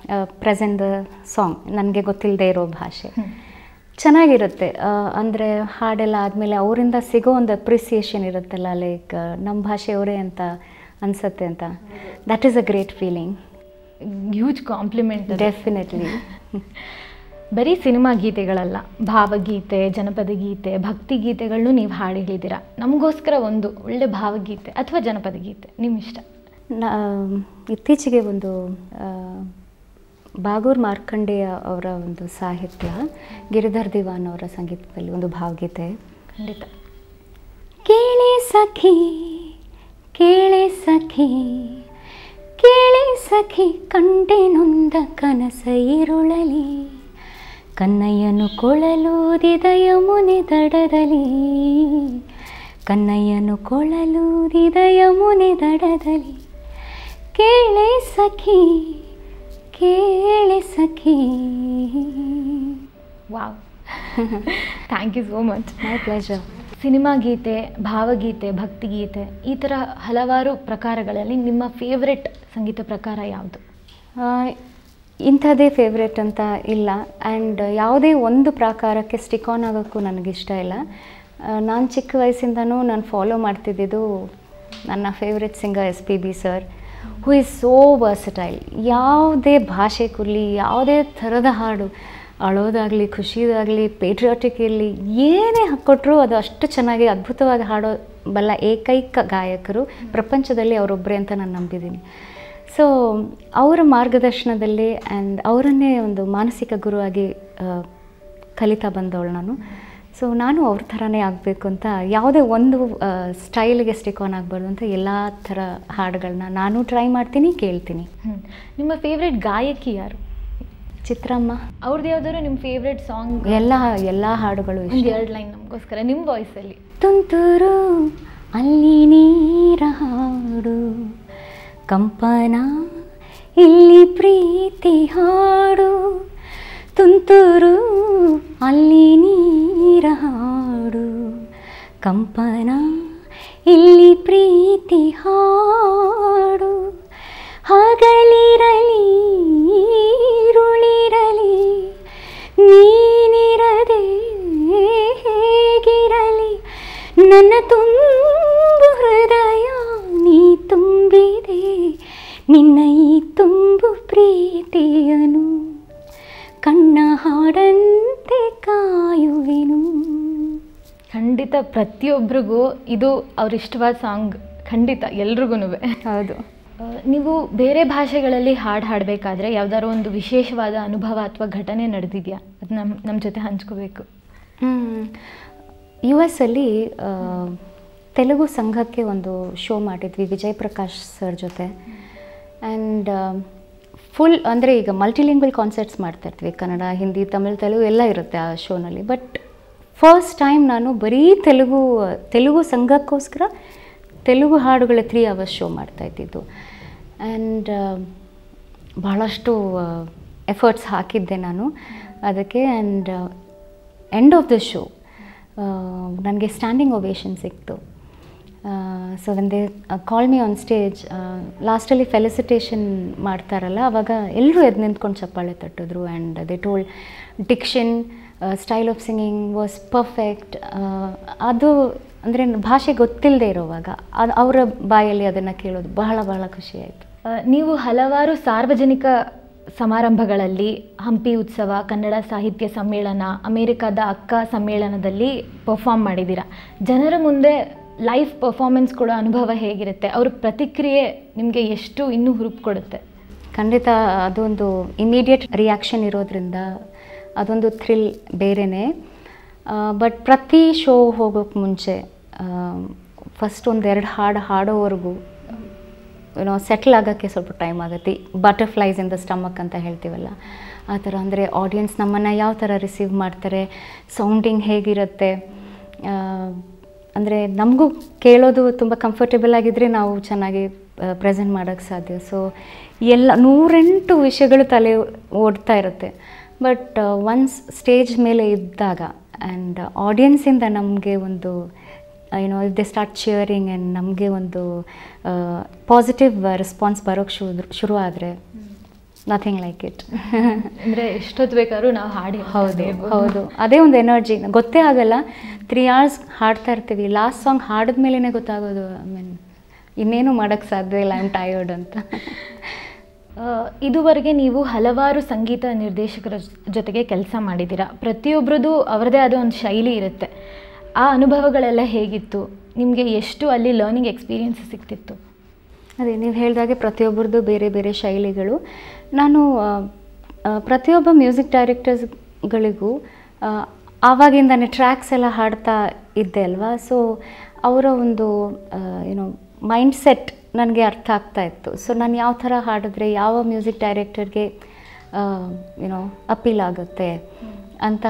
Speaker 2: present the song ನನಗೆ ಗೊತ್ತಿಲ್ಲದೆ ಇರೋ ಭಾಷೆ ಚೆನ್ನಾಗಿರುತ್ತೆ ಅಂದರೆ ಹಾಡೆಲ್ಲ ಆದಮೇಲೆ ಅವರಿಂದ ಸಿಗೋ ಒಂದು ಅಪ್ರಿಸಿಯೇಷನ್ ಇರುತ್ತಲ್ಲ ಲೈಕ್ ನಮ್ಮ ಭಾಷೆಯವರೇ ಅಂತ ಅನಿಸತ್ತೆ ಅಂತ that is a great feeling
Speaker 1: huge compliment
Speaker 2: definitely
Speaker 1: ಬರೀ ಸಿನಿಮಾ ಗೀತೆಗಳಲ್ಲ ಭಾವಗೀತೆ ಜನಪದ ಗೀತೆ ಭಕ್ತಿ ಗೀತೆಗಳನ್ನು ನೀವು ಹಾಡು ಹೇಳಿದ್ದೀರಾ ನಮಗೋಸ್ಕರ ಒಂದು ಒಳ್ಳೆ ಭಾವಗೀತೆ ಅಥವಾ ಜನಪದ ಗೀತೆ ನಿಮ್ಮ ಇಷ್ಟ
Speaker 2: ನಾ ಇತ್ತೀಚೆಗೆ ಒಂದು ಆ, ಬಾಗೂರ್ ಮಾರ್ಕಂಡೇಯ ಅವರ ಒಂದು ಸಾಹಿತ್ಯ ಗಿರಿಧರ್ ದಿವಾನ್ ಅವರ ಸಂಗೀತದಲ್ಲಿ ಒಂದು ಭಾವಗೀತೆ
Speaker 1: ಖಂಡಿತ
Speaker 2: ಕೇಳಿ ಸಖಿ ಕೇಳಿ ಸಖಿ ಕೇಳಿ ಸಖಿ ಕಂಡೆ ನೊಂದ ಕನಸ ಇರುಳಲಿ ಕನ್ನಯ್ಯನು ಕೊಳಲೂದಿದಯ ಮುನೆ ದಡದಲಿ ಕನ್ನಯ್ಯನು ಕೊಳಲೂದಿದಯ ಮುನೆ ದಡದಲಿ ಕೇಳೆ ಸಖಿ ಕೇಳೆ ಸಖಿ
Speaker 1: wow thank you so much
Speaker 2: my pleasure
Speaker 1: cinema ಗೀತೆ ಭಾವಗೀತೆ ಭಕ್ತಿಗೀತೆ ಈ ಥರ ಹಲವಾರು ಪ್ರಕಾರಗಳಲ್ಲಿ ನಿಮ್ಮ ಫೇವ್ರೆಟ್ ಸಂಗೀತ ಪ್ರಕಾರ ಯಾವುದು
Speaker 2: ಇಂಥದ್ದೇ ಫೇವ್ರೆಟ್ ಅಂತ ಇಲ್ಲ ಆ್ಯಂಡ್ ಯಾವುದೇ ಒಂದು ಪ್ರಕಾರಕ್ಕೆ ಸ್ಟಿಕ್ ಆನ್ ಆಗೋಕ್ಕೂ ನನಗಿಷ್ಟ ಇಲ್ಲ ನಾನು ಚಿಕ್ಕ ವಯಸ್ಸಿಂದನೂ ನಾನು ಫಾಲೋ ಮಾಡ್ತಿದ್ದಿದ್ದು ನನ್ನ favourite singer S P B sir who is so versatile ಯಾವುದೇ ಭಾಷೆ ಕೊಡಲಿ ಯಾವುದೇ ಥರದ ಹಾಡು ಅಳೋದಾಗಲಿ ಖುಷಿದಾಗಲಿ ಪೇಟ್ರಿಯಾಟಿಕ್ ಇರಲಿ ಏನೇ ಹಾಕ್ಕೊಟ್ರು ಅದು ಅಷ್ಟು ಚೆನ್ನಾಗಿ ಅದ್ಭುತವಾಗಿ ಹಾಡೋ ಬಲ್ಲ ಏಕೈಕ ಗಾಯಕರು ಪ್ರಪಂಚದಲ್ಲಿ ಅವರೊಬ್ಬರೇ ಅಂತ ನಾನು ನಂಬಿದ್ದೀನಿ ಸೊ ಅವರ ಮಾರ್ಗದರ್ಶನದಲ್ಲಿ ಆ್ಯಂಡ್ ಅವರನ್ನೇ ಒಂದು ಮಾನಸಿಕ ಗುರುವಾಗಿ ಆ, ಕಲಿತಾ ಬಂದವಳು ನಾನು ಸೊ ನಾನು ಅವ್ರ ಥರನೇ ಆಗಬೇಕು ಅಂತ ಯಾವುದೇ ಒಂದು ಸ್ಟೈಲ್ಗೆ ಸ್ಟಿಕ್ ಆನ್ ಆಗಬಾರ್ದು ಅಂತ ಎಲ್ಲ ಥರ ಹಾಡುಗಳನ್ನ ನಾನು ಟ್ರೈ ಮಾಡ್ತೀನಿ ಕೇಳ್ತೀನಿ
Speaker 1: ಹ್ಮ್. ನಿಮ್ಮ ಫೇವ್ರೆಟ್ ಗಾಯಕಿ ಯಾರು
Speaker 2: ಚಿತ್ರಮ್ಮ
Speaker 1: ಅವ್ರದ್ದು ಯಾವ್ದಾದ್ರು ನಿಮ್ಮ ಫೇವ್ರೆಟ್ ಸಾಂಗ್
Speaker 2: ಎಲ್ಲ ಎಲ್ಲ ಹಾಡುಗಳು
Speaker 1: ಒಂದು
Speaker 2: ಇಷ್ಟ
Speaker 1: ಎರಡು ಲೈನ್ ನಮಗೋಸ್ಕರ ನಿಮ್ಮ ವಾಯ್ಸಲ್ಲಿ
Speaker 2: ತುಂತುರು ಅಲ್ಲಿ ನೀರ ಹಾಡು ಕಂಪನ ಇಲ್ಲಿ ಪ್ರೀತಿ ಹಾಡು ತುಂತುರು ಅಲ್ಲಿ ನೀರ ಹಾಡು ಕಂಪನ ಇಲ್ಲಿ ಪ್ರೀತಿ ಹಾಡು ಹಗಲಿರಲಿ ಇರುಳಿರಲಿ ನೀನಿರದೆ ಹೇಗಿರಲಿ ನನ್ನ ತುಂಬು ಹೃದಯ ನೀ ತುಂಬಿದೆ ನಿನ್ನ ಈ ತುಂಬು ಪ್ರೀತಿಯನು ಕಣ್ಣ ಹಾಡಂತೆ ಕಾಯುವೆನು
Speaker 1: ಖಂಡಿತ ಪ್ರತಿಯೊಬ್ಬರಿಗೂ ಇದು ಅವ್ರ ಇಷ್ಟವಾದ ಸಾಂಗ್ ಖಂಡಿತ ಎಲ್ರಿಗೂ
Speaker 2: ಹೌದು
Speaker 1: ನೀವು ಬೇರೆ ಭಾಷೆಗಳಲ್ಲಿ ಹಾಡು ಹಾಡಬೇಕಾದ್ರೆ ಯಾವ್ದಾದ್ರು ಒಂದು ವಿಶೇಷವಾದ ಅನುಭವ ಅಥವಾ ಘಟನೆ ನಡೆದಿದೆಯಾ ಅದು ನಮ್ಮ ನಮ್ಮ ಜೊತೆ ಹಂಚ್ಕೋಬೇಕು
Speaker 2: ಯು ಎಸ್ ಅಲ್ಲಿ ಆ, ತೆಲುಗು ಸಂಘಕ್ಕೆ ಒಂದು ಶೋ ಮಾಡಿದ್ವಿ ವಿಜಯ್ ಪ್ರಕಾಶ್ ಸರ್ ಜೊತೆ ಆ್ಯಂಡ್ ಫುಲ್ ಅಂದರೆ ಈಗ ಮಲ್ಟಿಲಿಂಗ್ವಲ್ ಕಾನ್ಸರ್ಟ್ಸ್ ಮಾಡ್ತಾ ಇರ್ತೀವಿ ಕನ್ನಡ ಹಿಂದಿ ತಮಿಳ್ ತೆಲುಗು ಎಲ್ಲ ಇರುತ್ತೆ ಆ ಶೋನಲ್ಲಿ ಬಟ್ ಫಸ್ಟ್ ಟೈಮ್ ನಾನು ಬರೀ ತೆಲುಗು ತೆಲುಗು ಸಂಘಕ್ಕೋಸ್ಕರ ತೆಲುಗು ಹಾಡುಗಳ ತ್ರೀ ಅವರ್ಸ್ ಶೋ ಮಾಡ್ತಾ ಇದ್ದಿದ್ದು ಆ್ಯಂಡ್ ಭಾಳಷ್ಟು ಎಫರ್ಟ್ಸ್ ಹಾಕಿದ್ದೆ ನಾನು ಅದಕ್ಕೆ and end of the show ನನಗೆ ಸ್ಟ್ಯಾಂಡಿಂಗ್ ಒವೇಷನ್ ಸಿಕ್ತು so when they call me on stage ಲಾಸ್ಟಲ್ಲಿ ಫೆಲಿಸಿಟೇಷನ್ ಮಾಡ್ತಾರಲ್ಲ ಅವಾಗ ಎಲ್ಲರೂ ಎದ್ದು ನಿಂತ್ಕೊಂಡು ಚಪ್ಪಾಳೆ ತಟ್ಟಿದ್ರು and they told diction style of singing was perfect ಅದು ಅಂದರೆ ಭಾಷೆ ಗೊತ್ತಿಲ್ಲದೆ ಇರೋವಾಗ ಅದು ಅವರ ಬಾಯಲ್ಲಿ ಅದನ್ನು ಕೇಳೋದು ಬಹಳ ಬಹಳ ಖುಷಿಯಾಯಿತು
Speaker 1: ಆ, ನೀವು ಹಲವಾರು ಸಾರ್ವಜನಿಕ ಸಮಾರಂಭಗಳಲ್ಲಿ ಹಂಪಿ ಉತ್ಸವ ಕನ್ನಡ ಸಾಹಿತ್ಯ ಸಮ್ಮೇಳನ ಅಮೇರಿಕಾದ ಅಕ್ಕ ಸಮ್ಮೇಳನದಲ್ಲಿ ಪರ್ಫಾರ್ಮ್ ಮಾಡಿದ್ದೀರಾ ಜನರ ಮುಂದೆ ಲೈವ್ ಪರ್ಫಾರ್ಮೆನ್ಸ್ ಕೊಡೋ ಅನುಭವ ಹೇಗಿರುತ್ತೆ ಅವ್ರ ಪ್ರತಿಕ್ರಿಯೆ ನಿಮಗೆ ಎಷ್ಟು ಇನ್ನೂ ಹುರುಪು ಕೊಡುತ್ತೆ
Speaker 2: ಖಂಡಿತ ಅದೊಂದು ಇಮಿಡಿಯೇಟ್ ರಿಯಾಕ್ಷನ್ ಇರೋದ್ರಿಂದ ಅದೊಂದು ಥ್ರಿಲ್ ಬೇರೆಯೇ ಬಟ್ ಪ್ರತಿ ಶೋ ಹೋಗೋಕ್ಕೆ ಮುಂಚೆ ಫಸ್ಟ್ ಒಂದು ಎರಡು ಹಾಡು ಹಾಡೋವರೆಗೂ ಏನೋ ಸೆಟ್ಲ್ ಆಗೋಕ್ಕೆ ಸ್ವಲ್ಪ ಟೈಮ್ ಆಗುತ್ತೆ ಬಟರ್ಫ್ಲೈಸ್ ಇನ್ ದ ಸ್ಟಮಕ್ ಅಂತ ಹೇಳ್ತೀವಲ್ಲ ಆ ಥರ ಅಂದರೆ ಆಡಿಯನ್ಸ್ ನಮ್ಮನ್ನು ಯಾವ ಥರ ರಿಸೀವ್ ಮಾಡ್ತಾರೆ ಸೌಂಡಿಂಗ್ ಹೇಗಿರುತ್ತೆ ಅಂದರೆ ನಮಗೂ ಕೇಳೋದು ತುಂಬ ಕಂಫರ್ಟೇಬಲ್ ಆಗಿದ್ದರೆ ನಾವು ಚೆನ್ನಾಗಿ ಪ್ರೆಸೆಂಟ್ ಮಾಡೋಕ್ಕೆ ಸಾಧ್ಯ ಸೊ ಎಲ್ಲ ನೂರೆಂಟು ವಿಷಯಗಳು ತಲೆ ಓಡ್ತಾ ಇರುತ್ತೆ ಬಟ್ ಒನ್ಸ್ ಸ್ಟೇಜ್ ಮೇಲೆ ಇದ್ದಾಗ ಆ್ಯಂಡ್ ಆಡಿಯನ್ಸಿಂದ ನಮಗೆ ಒಂದು ಏನೋ ದೇ ಸ್ಟಾರ್ಟ್ ಚಿಯರಿಂಗ್ ಆ್ಯಂಡ್ ನಮಗೆ ಒಂದು ಪಾಸಿಟಿವ್ ರೆಸ್ಪಾನ್ಸ್ ಬರೋಕ್ಕೆ ಶುರು ಶುರು ಆದರೆ ನಥಿಂಗ್ ಲೈಕ್ ಇಟ್
Speaker 1: ಅಂದರೆ ಎಷ್ಟೊತ್ತು ಬೇಕಾದ್ರೂ ನಾವು ಹಾಡಿ
Speaker 2: ಹೌದು ಹೌದು ಅದೇ ಒಂದು ಎನರ್ಜಿ ಗೊತ್ತೇ ಆಗಲ್ಲ ತ್ರೀ ಅವರ್ಸ್ ಹಾಡ್ತಾ ಇರ್ತೀವಿ ಲಾಸ್ಟ್ ಸಾಂಗ್ ಹಾಡಿದ್ಮೇಲೆ ಗೊತ್ತಾಗೋದು ಐ ಮೀನ್ ಇನ್ನೇನು ಮಾಡೋಕ್ಕೆ ಸಾಧ್ಯ ಇಲ್ಲ ಐ ಆಮ್ ಟಯರ್ಡ್ ಅಂತ
Speaker 1: ಆ, ಇದುವರೆಗೆ ನೀವು ಹಲವಾರು ಸಂಗೀತ ನಿರ್ದೇಶಕರ ಜ- ಜೊತೆಗೆ ಕೆಲಸ ಮಾಡಿದ್ದೀರಾ ಪ್ರತಿಯೊಬ್ಬರದ್ದು ಅವರದೇ ಆದ ಒಂದು ಶೈಲಿ ಇರುತ್ತೆ ಆ ಅನುಭವಗಳೆಲ್ಲ ಹೇಗಿತ್ತು ನಿಮಗೆ ಎಷ್ಟು ಅಲ್ಲಿ ಲರ್ನಿಂಗ್ ಎಕ್ಸ್ಪೀರಿಯನ್ಸ್ ಸಿಗ್ತಿತ್ತು
Speaker 2: ಅದೇ ನೀವು ಹೇಳಿದಾಗೆ ಪ್ರತಿಯೊಬ್ಬರದ್ದು ಬೇರೆ ಬೇರೆ ಶೈಲಿಗಳು ನಾನು ಆ, ಆ, ಪ್ರತಿಯೊಬ್ಬ ಮ್ಯೂಸಿಕ್ ಡೈರೆಕ್ಟರ್ಸ್ಗಳಿಗೂ ಆ, ಆವಾಗಿಂದನೇ ಟ್ರ್ಯಾಕ್ಸ್ ಎಲ್ಲ ಹಾಡ್ತಾ ಇದ್ದೆ ಅಲ್ವಾ ಸೊ ಅವರ ಒಂದು ಏನೋ ಮೈಂಡ್ ಸೆಟ್ ನನಗೆ ಅರ್ಥ ಆಗ್ತಾ ಇತ್ತು ಸೊ ನಾನು ಯಾವ ಥರ ಹಾಡಿದ್ರೆ ಯಾವ ಮ್ಯೂಸಿಕ್ ಡೈರೆಕ್ಟರ್ಗೆ ಏನೋ ಅಪೀಲ್ ಆಗುತ್ತೆ ಅಂತ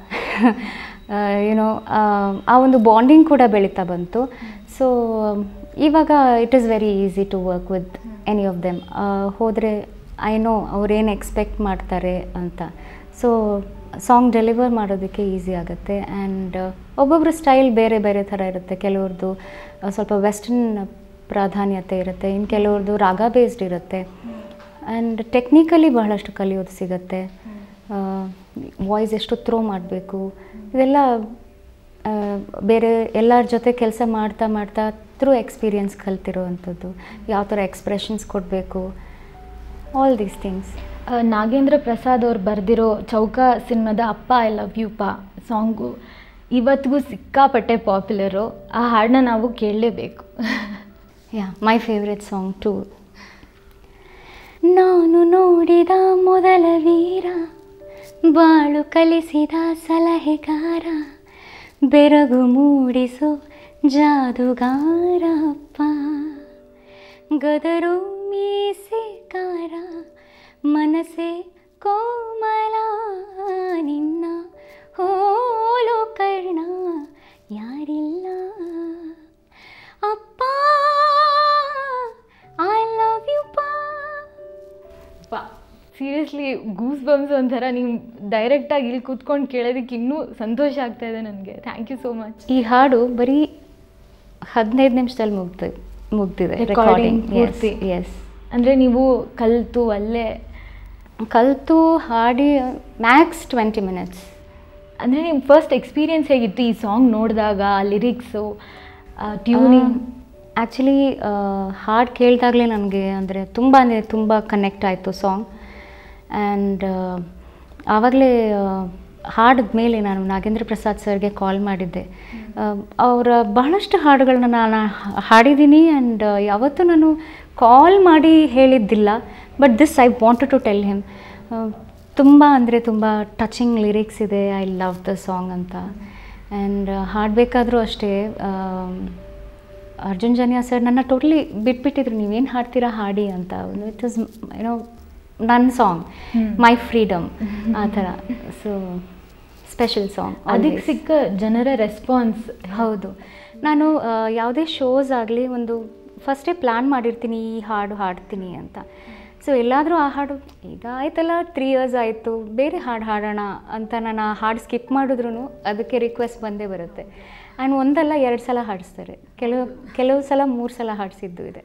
Speaker 2: ಏನೋ ಆ ಒಂದು ಬಾಂಡಿಂಗ್ ಕೂಡ ಬೆಳೀತಾ ಬಂತು ಸೊ ಇವಾಗ it is very easy to work with any of them ಹೋದರೆ ಐ ನೋ ಅವ್ರೇನು ಎಕ್ಸ್ಪೆಕ್ಟ್ ಮಾಡ್ತಾರೆ ಅಂತ ಸೊ ಸಾಂಗ್ ಡೆಲಿವರ್ ಮಾಡೋದಕ್ಕೆ ಈಸಿ ಆಗುತ್ತೆ ಆ್ಯಂಡ್ ಒಬ್ಬೊಬ್ಬರ ಸ್ಟೈಲ್ ಬೇರೆ ಬೇರೆ ಥರ ಇರುತ್ತೆ ಕೆಲವ್ರದ್ದು ಆ, ಸ್ವಲ್ಪ ವೆಸ್ಟರ್ನ್ ಪ್ರಾಧಾನ್ಯತೆ ಇರುತ್ತೆ ಇನ್ನು ಕೆಲವ್ರದ್ದು ರಾಗ ಬೇಸ್ಡ್ ಇರುತ್ತೆ ಆ್ಯಂಡ್ ಟೆಕ್ನಿಕಲಿ ಬಹಳಷ್ಟು ಕಲಿಯೋದು ಸಿಗುತ್ತೆ ವಾಯ್ಸ್ ಎಷ್ಟು ಥ್ರೋ ಮಾಡಬೇಕು ಇದೆಲ್ಲ ಆ, ಬೇರೆ ಎಲ್ಲರ ಜೊತೆ ಕೆಲಸ ಮಾಡ್ತಾ ಮಾಡ್ತಾ ಥ್ರೂ ಎಕ್ಸ್ಪೀರಿಯನ್ಸ್ ಕಲ್ತಿರೋವಂಥದ್ದು ಯಾವ ಥರ ಎಕ್ಸ್ಪ್ರೆಷನ್ಸ್ ಕೊಡಬೇಕು ಆಲ್ ದೀಸ್ ಥಿಂಗ್ಸ್
Speaker 1: ಆ, ನಾಗೇಂದ್ರ ಪ್ರಸಾದ್ ಅವ್ರು ಬರೆದಿರೋ ಚೌಕ ಸಿನಿಮಾದ ಅಪ್ಪ ಐ ಲವ್ ಯು ಪಾ ಸಾಂಗು ಇವತ್ತಿಗೂ ಸಿಕ್ಕಾಪಟ್ಟೆ ಪಾಪ್ಯುಲರು ಆ ಹಾಡನ್ನ ನಾವು ಕೇಳಲೇಬೇಕು
Speaker 2: yeah my favourite song too ನಾನು ನೋಡಿದ ಮೊದಲ ವೀರ ಬಾಳು ಕಲಿಸಿದ ಸಲಹೆಗಾರ ಬೆರಗು ಮೂಡಿಸೋ ಜಾದುಗಾರ ಅಪ್ಪ ಗದರು ಮೀಸೆಕಾರ ಮನಸೆ ಕೋಮಲ ನಿನ್ನ ಹೋಲು ಕರ್ಣ ಯಾರಿಲ್ಲ ಅಪ್ಪ ಐ ಲವ್ ಯು ಪಾ
Speaker 1: ಪಾ ಸೀರಿಯಸ್ಲಿ ಗೂಸ್ ಬಂಬ್ಸ್ ಒಂಥರ ನೀವು ಡೈರೆಕ್ಟಾಗಿ ಇಲ್ಲಿ ಕೂತ್ಕೊಂಡು ಕೇಳೋದಕ್ಕೆ ಇನ್ನೂ ಸಂತೋಷ ಆಗ್ತಾ ಇದೆ ನನಗೆ ಥ್ಯಾಂಕ್ ಯು ಸೋ ಮಚ್
Speaker 2: ಈ ಹಾಡು ಬರೀ ಹದಿನೈದು ನಿಮಿಷದಲ್ಲಿ ಮುಗ್ದು ಮುಗ್ದಿದೆ
Speaker 1: Recording ಪೂರ್ತಿ.
Speaker 2: ಎಸ್
Speaker 1: ಅಂದರೆ ನೀವು ಕಲಿತು ಅಲ್ಲೇ
Speaker 2: ಕಲಿತು ಹಾಡಿ ಮ್ಯಾಕ್ಸ್ ಟ್ವೆಂಟಿ ಮಿನಿಟ್ಸ್
Speaker 1: ಅಂದರೆ ನಿಮ್ಮ ಫಸ್ಟ್ ಎಕ್ಸ್ಪೀರಿಯನ್ಸ್ ಹೇಗಿತ್ತು ಈ ಸಾಂಗ್ ನೋಡಿದಾಗ ಆ ಲಿರಿಕ್ಸು ಟ್ಯೂನಿಂಗ್
Speaker 2: ಆ್ಯಕ್ಚುಲಿ ಹಾಡು ಕೇಳಿದಾಗಲೇ ನನಗೆ ಅಂದರೆ ತುಂಬ ಅಂದರೆ ತುಂಬ ಕನೆಕ್ಟ್ ಆಯಿತು ಸಾಂಗ್ ಆ್ಯಂಡ್ ಆವಾಗಲೇ ಹಾಡಿದ ಮೇಲೆ ನಾನು ನಾಗೇಂದ್ರ ಪ್ರಸಾದ್ ಸರ್ಗೆ ಕಾಲ್ ಮಾಡಿದ್ದೆ ಅವರ ಬಹಳಷ್ಟು ಹಾಡುಗಳನ್ನ ನಾನು ಹಾಡಿದ್ದೀನಿ ಆ್ಯಂಡ್ ಯಾವತ್ತೂ ನಾನು ಕಾಲ್ ಮಾಡಿ ಹೇಳಿದ್ದಿಲ್ಲ but this I wanted to tell him ತುಂಬ ಅಂದರೆ ತುಂಬ ಟಚಿಂಗ್ ಲಿರಿಕ್ಸ್ ಇದೆ ಐ ಲವ್ ದ ಸಾಂಗ್ ಅಂತ ಆ್ಯಂಡ್ ಹಾಡಬೇಕಾದ್ರೂ ಅಷ್ಟೇ ಆಮ್, ಅರ್ಜುನ್ ಜನ್ಯಾ ಸರ್ ನನ್ನ ಟೋಟ್ಲಿ ಬಿಟ್ಬಿಟ್ಟಿದ್ರು ನೀವೇನು ಹಾಡ್ತೀರಾ ಹಾಡಿ ಅಂತ ಇಟ್ ಇಸ್ ಏನೋ ನನ್ನ ಸಾಂಗ್
Speaker 1: ಹ್ಮ್.
Speaker 2: ಮೈ ಫ್ರೀಡಮ್ ಆ ಥರ ಸೊ ಸ್ಪೆಷಲ್ ಸಾಂಗ್
Speaker 1: ಅದಕ್ಕೆ ಸಿಕ್ಕ ಜನರ ರೆಸ್ಪಾನ್ಸ್
Speaker 2: ಹೌದು ನಾನು ಆ, ಯಾವುದೇ ಶೋಸ್ ಆಗಲಿ ಒಂದು ಫಸ್ಟೇ ಪ್ಲ್ಯಾನ್ ಮಾಡಿರ್ತೀನಿ ಈ ಹಾಡು ಹಾಡ್ತೀನಿ ಅಂತ ಸೊ ಎಲ್ಲಾದರೂ ಆ ಹಾಡು ಈಗ ಆಯ್ತಲ್ಲ ತ್ರೀ ಇಯರ್ಸ್ ಆಯಿತು ಬೇರೆ ಹಾಡು ಹಾಡೋಣ ಅಂತ ನಾನು ಆ ಹಾಡು ಸ್ಕಿಪ್ ಮಾಡಿದ್ರು ಅದಕ್ಕೆ ರಿಕ್ವೆಸ್ಟ್ ಬಂದೇ ಬರುತ್ತೆ ಆ್ಯಂಡ್ ಒಂದಲ್ಲ ಎರಡು ಸಲ ಹಾಡಿಸ್ತಾರೆ ಕೆಲವು ಕೆಲವು ಸಲ ಮೂರು ಸಲ ಹಾಡಿಸಿದ್ದು ಇದೆ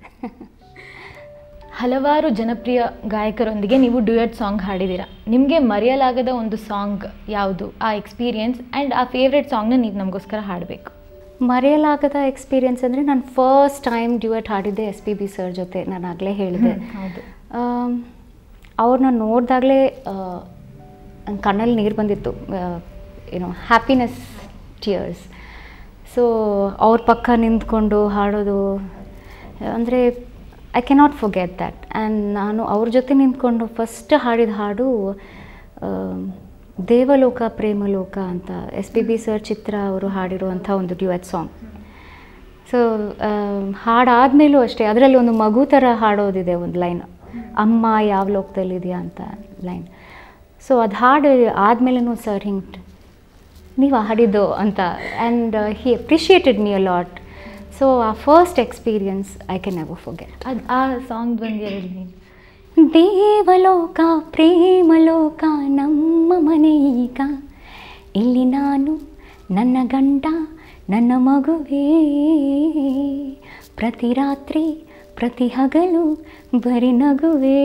Speaker 1: ಹಲವಾರು ಜನಪ್ರಿಯ ಗಾಯಕರೊಂದಿಗೆ ನೀವು ಡ್ಯೂಯಟ್ ಸಾಂಗ್ ಹಾಡಿದ್ದೀರಾ ನಿಮಗೆ ಮರೆಯಲಾಗದ ಒಂದು ಸಾಂಗ್ ಯಾವುದು ಆ ಎಕ್ಸ್ಪೀರಿಯನ್ಸ್ ಆ್ಯಂಡ್ ಆ ಫೇವ್ರೆಟ್ ಸಾಂಗ್ನ ನೀವು ನಮಗೋಸ್ಕರ ಹಾಡಬೇಕು
Speaker 2: ಮರೆಯಲಾಗದ ಎಕ್ಸ್ಪೀರಿಯನ್ಸ್ ಅಂದರೆ ನಾನು ಫಸ್ಟ್ ಟೈಮ್ ಡ್ಯೂಯಟ್ ಹಾಡಿದ್ದೆ ಎಸ್ ಪಿ ಬಿ ಸರ್ ಜೊತೆ ನಾನು ಆಗಲೇ ಹೇಳಿದೆ
Speaker 1: ಹೌದು
Speaker 2: ಆಮ್, ಅವ್ರನ್ನ ನೋಡಿದಾಗಲೇ ನನ್ನ ಕಣ್ಣಲ್ಲಿ ನೀರು ಬಂದಿತ್ತು ಏನೋ ಹ್ಯಾಪಿನೆಸ್ ಟಿಯರ್ಸ್ ಸೊ ಅವ್ರ ಪಕ್ಕ ನಿಂತ್ಕೊಂಡು ಹಾಡೋದು ಅಂದರೆ I cannot forget that and ನಾನು ಅವ್ರ ಜೊತೆ ನಿಂತ್ಕೊಂಡು ಫಸ್ಟ್ ಹಾಡಿದ ಹಾಡು ಆಮ್, ದೇವಲೋಕ ಪ್ರೇಮಲೋಕ ಅಂತ S P B sir Chithra ಅವರು ಹಾಡಿರುವಂಥ ಒಂದು ಡ್ಯೂಯಟ್ ಸಾಂಗ್ ಸೊ ಹಾಡಾದ್ಮೇಲೂ ಅಷ್ಟೇ ಅದರಲ್ಲಿ ಒಂದು ಮಗು ಥರ ಹಾಡೋದಿದೆ ಒಂದು ಲೈನ್ ಅಮ್ಮ ಯಾವ ಲೋಕದಲ್ಲಿದೆಯಾ ಅಂತ ಲೈನ್ ಸೊ ಅದು ಹಾಡು ಆದಮೇಲೂ ಸರ್ ಹಿಂಗೆ ನೀವು ಹಾಡಿದ್ದು ಅಂತ and he appreciated me a lot so ಆ first experience I can never forget
Speaker 1: ಅದು ಆ ಸಾಂಗ್ ಬಂದು ಎರಡು ನೀನು
Speaker 2: ದೇವಲೋಕ ಪ್ರೇಮಲೋಕ ನಮ್ಮ ಮನೆ ಈಗ ಇಲ್ಲಿ ನಾನು ನನ್ನ ಗಂಡ ನನ್ನ ಮಗುವೇ ಪ್ರತಿ ರಾತ್ರಿ ಪ್ರತಿ ಹಗಲು ಬರಿ ನಗುವೆ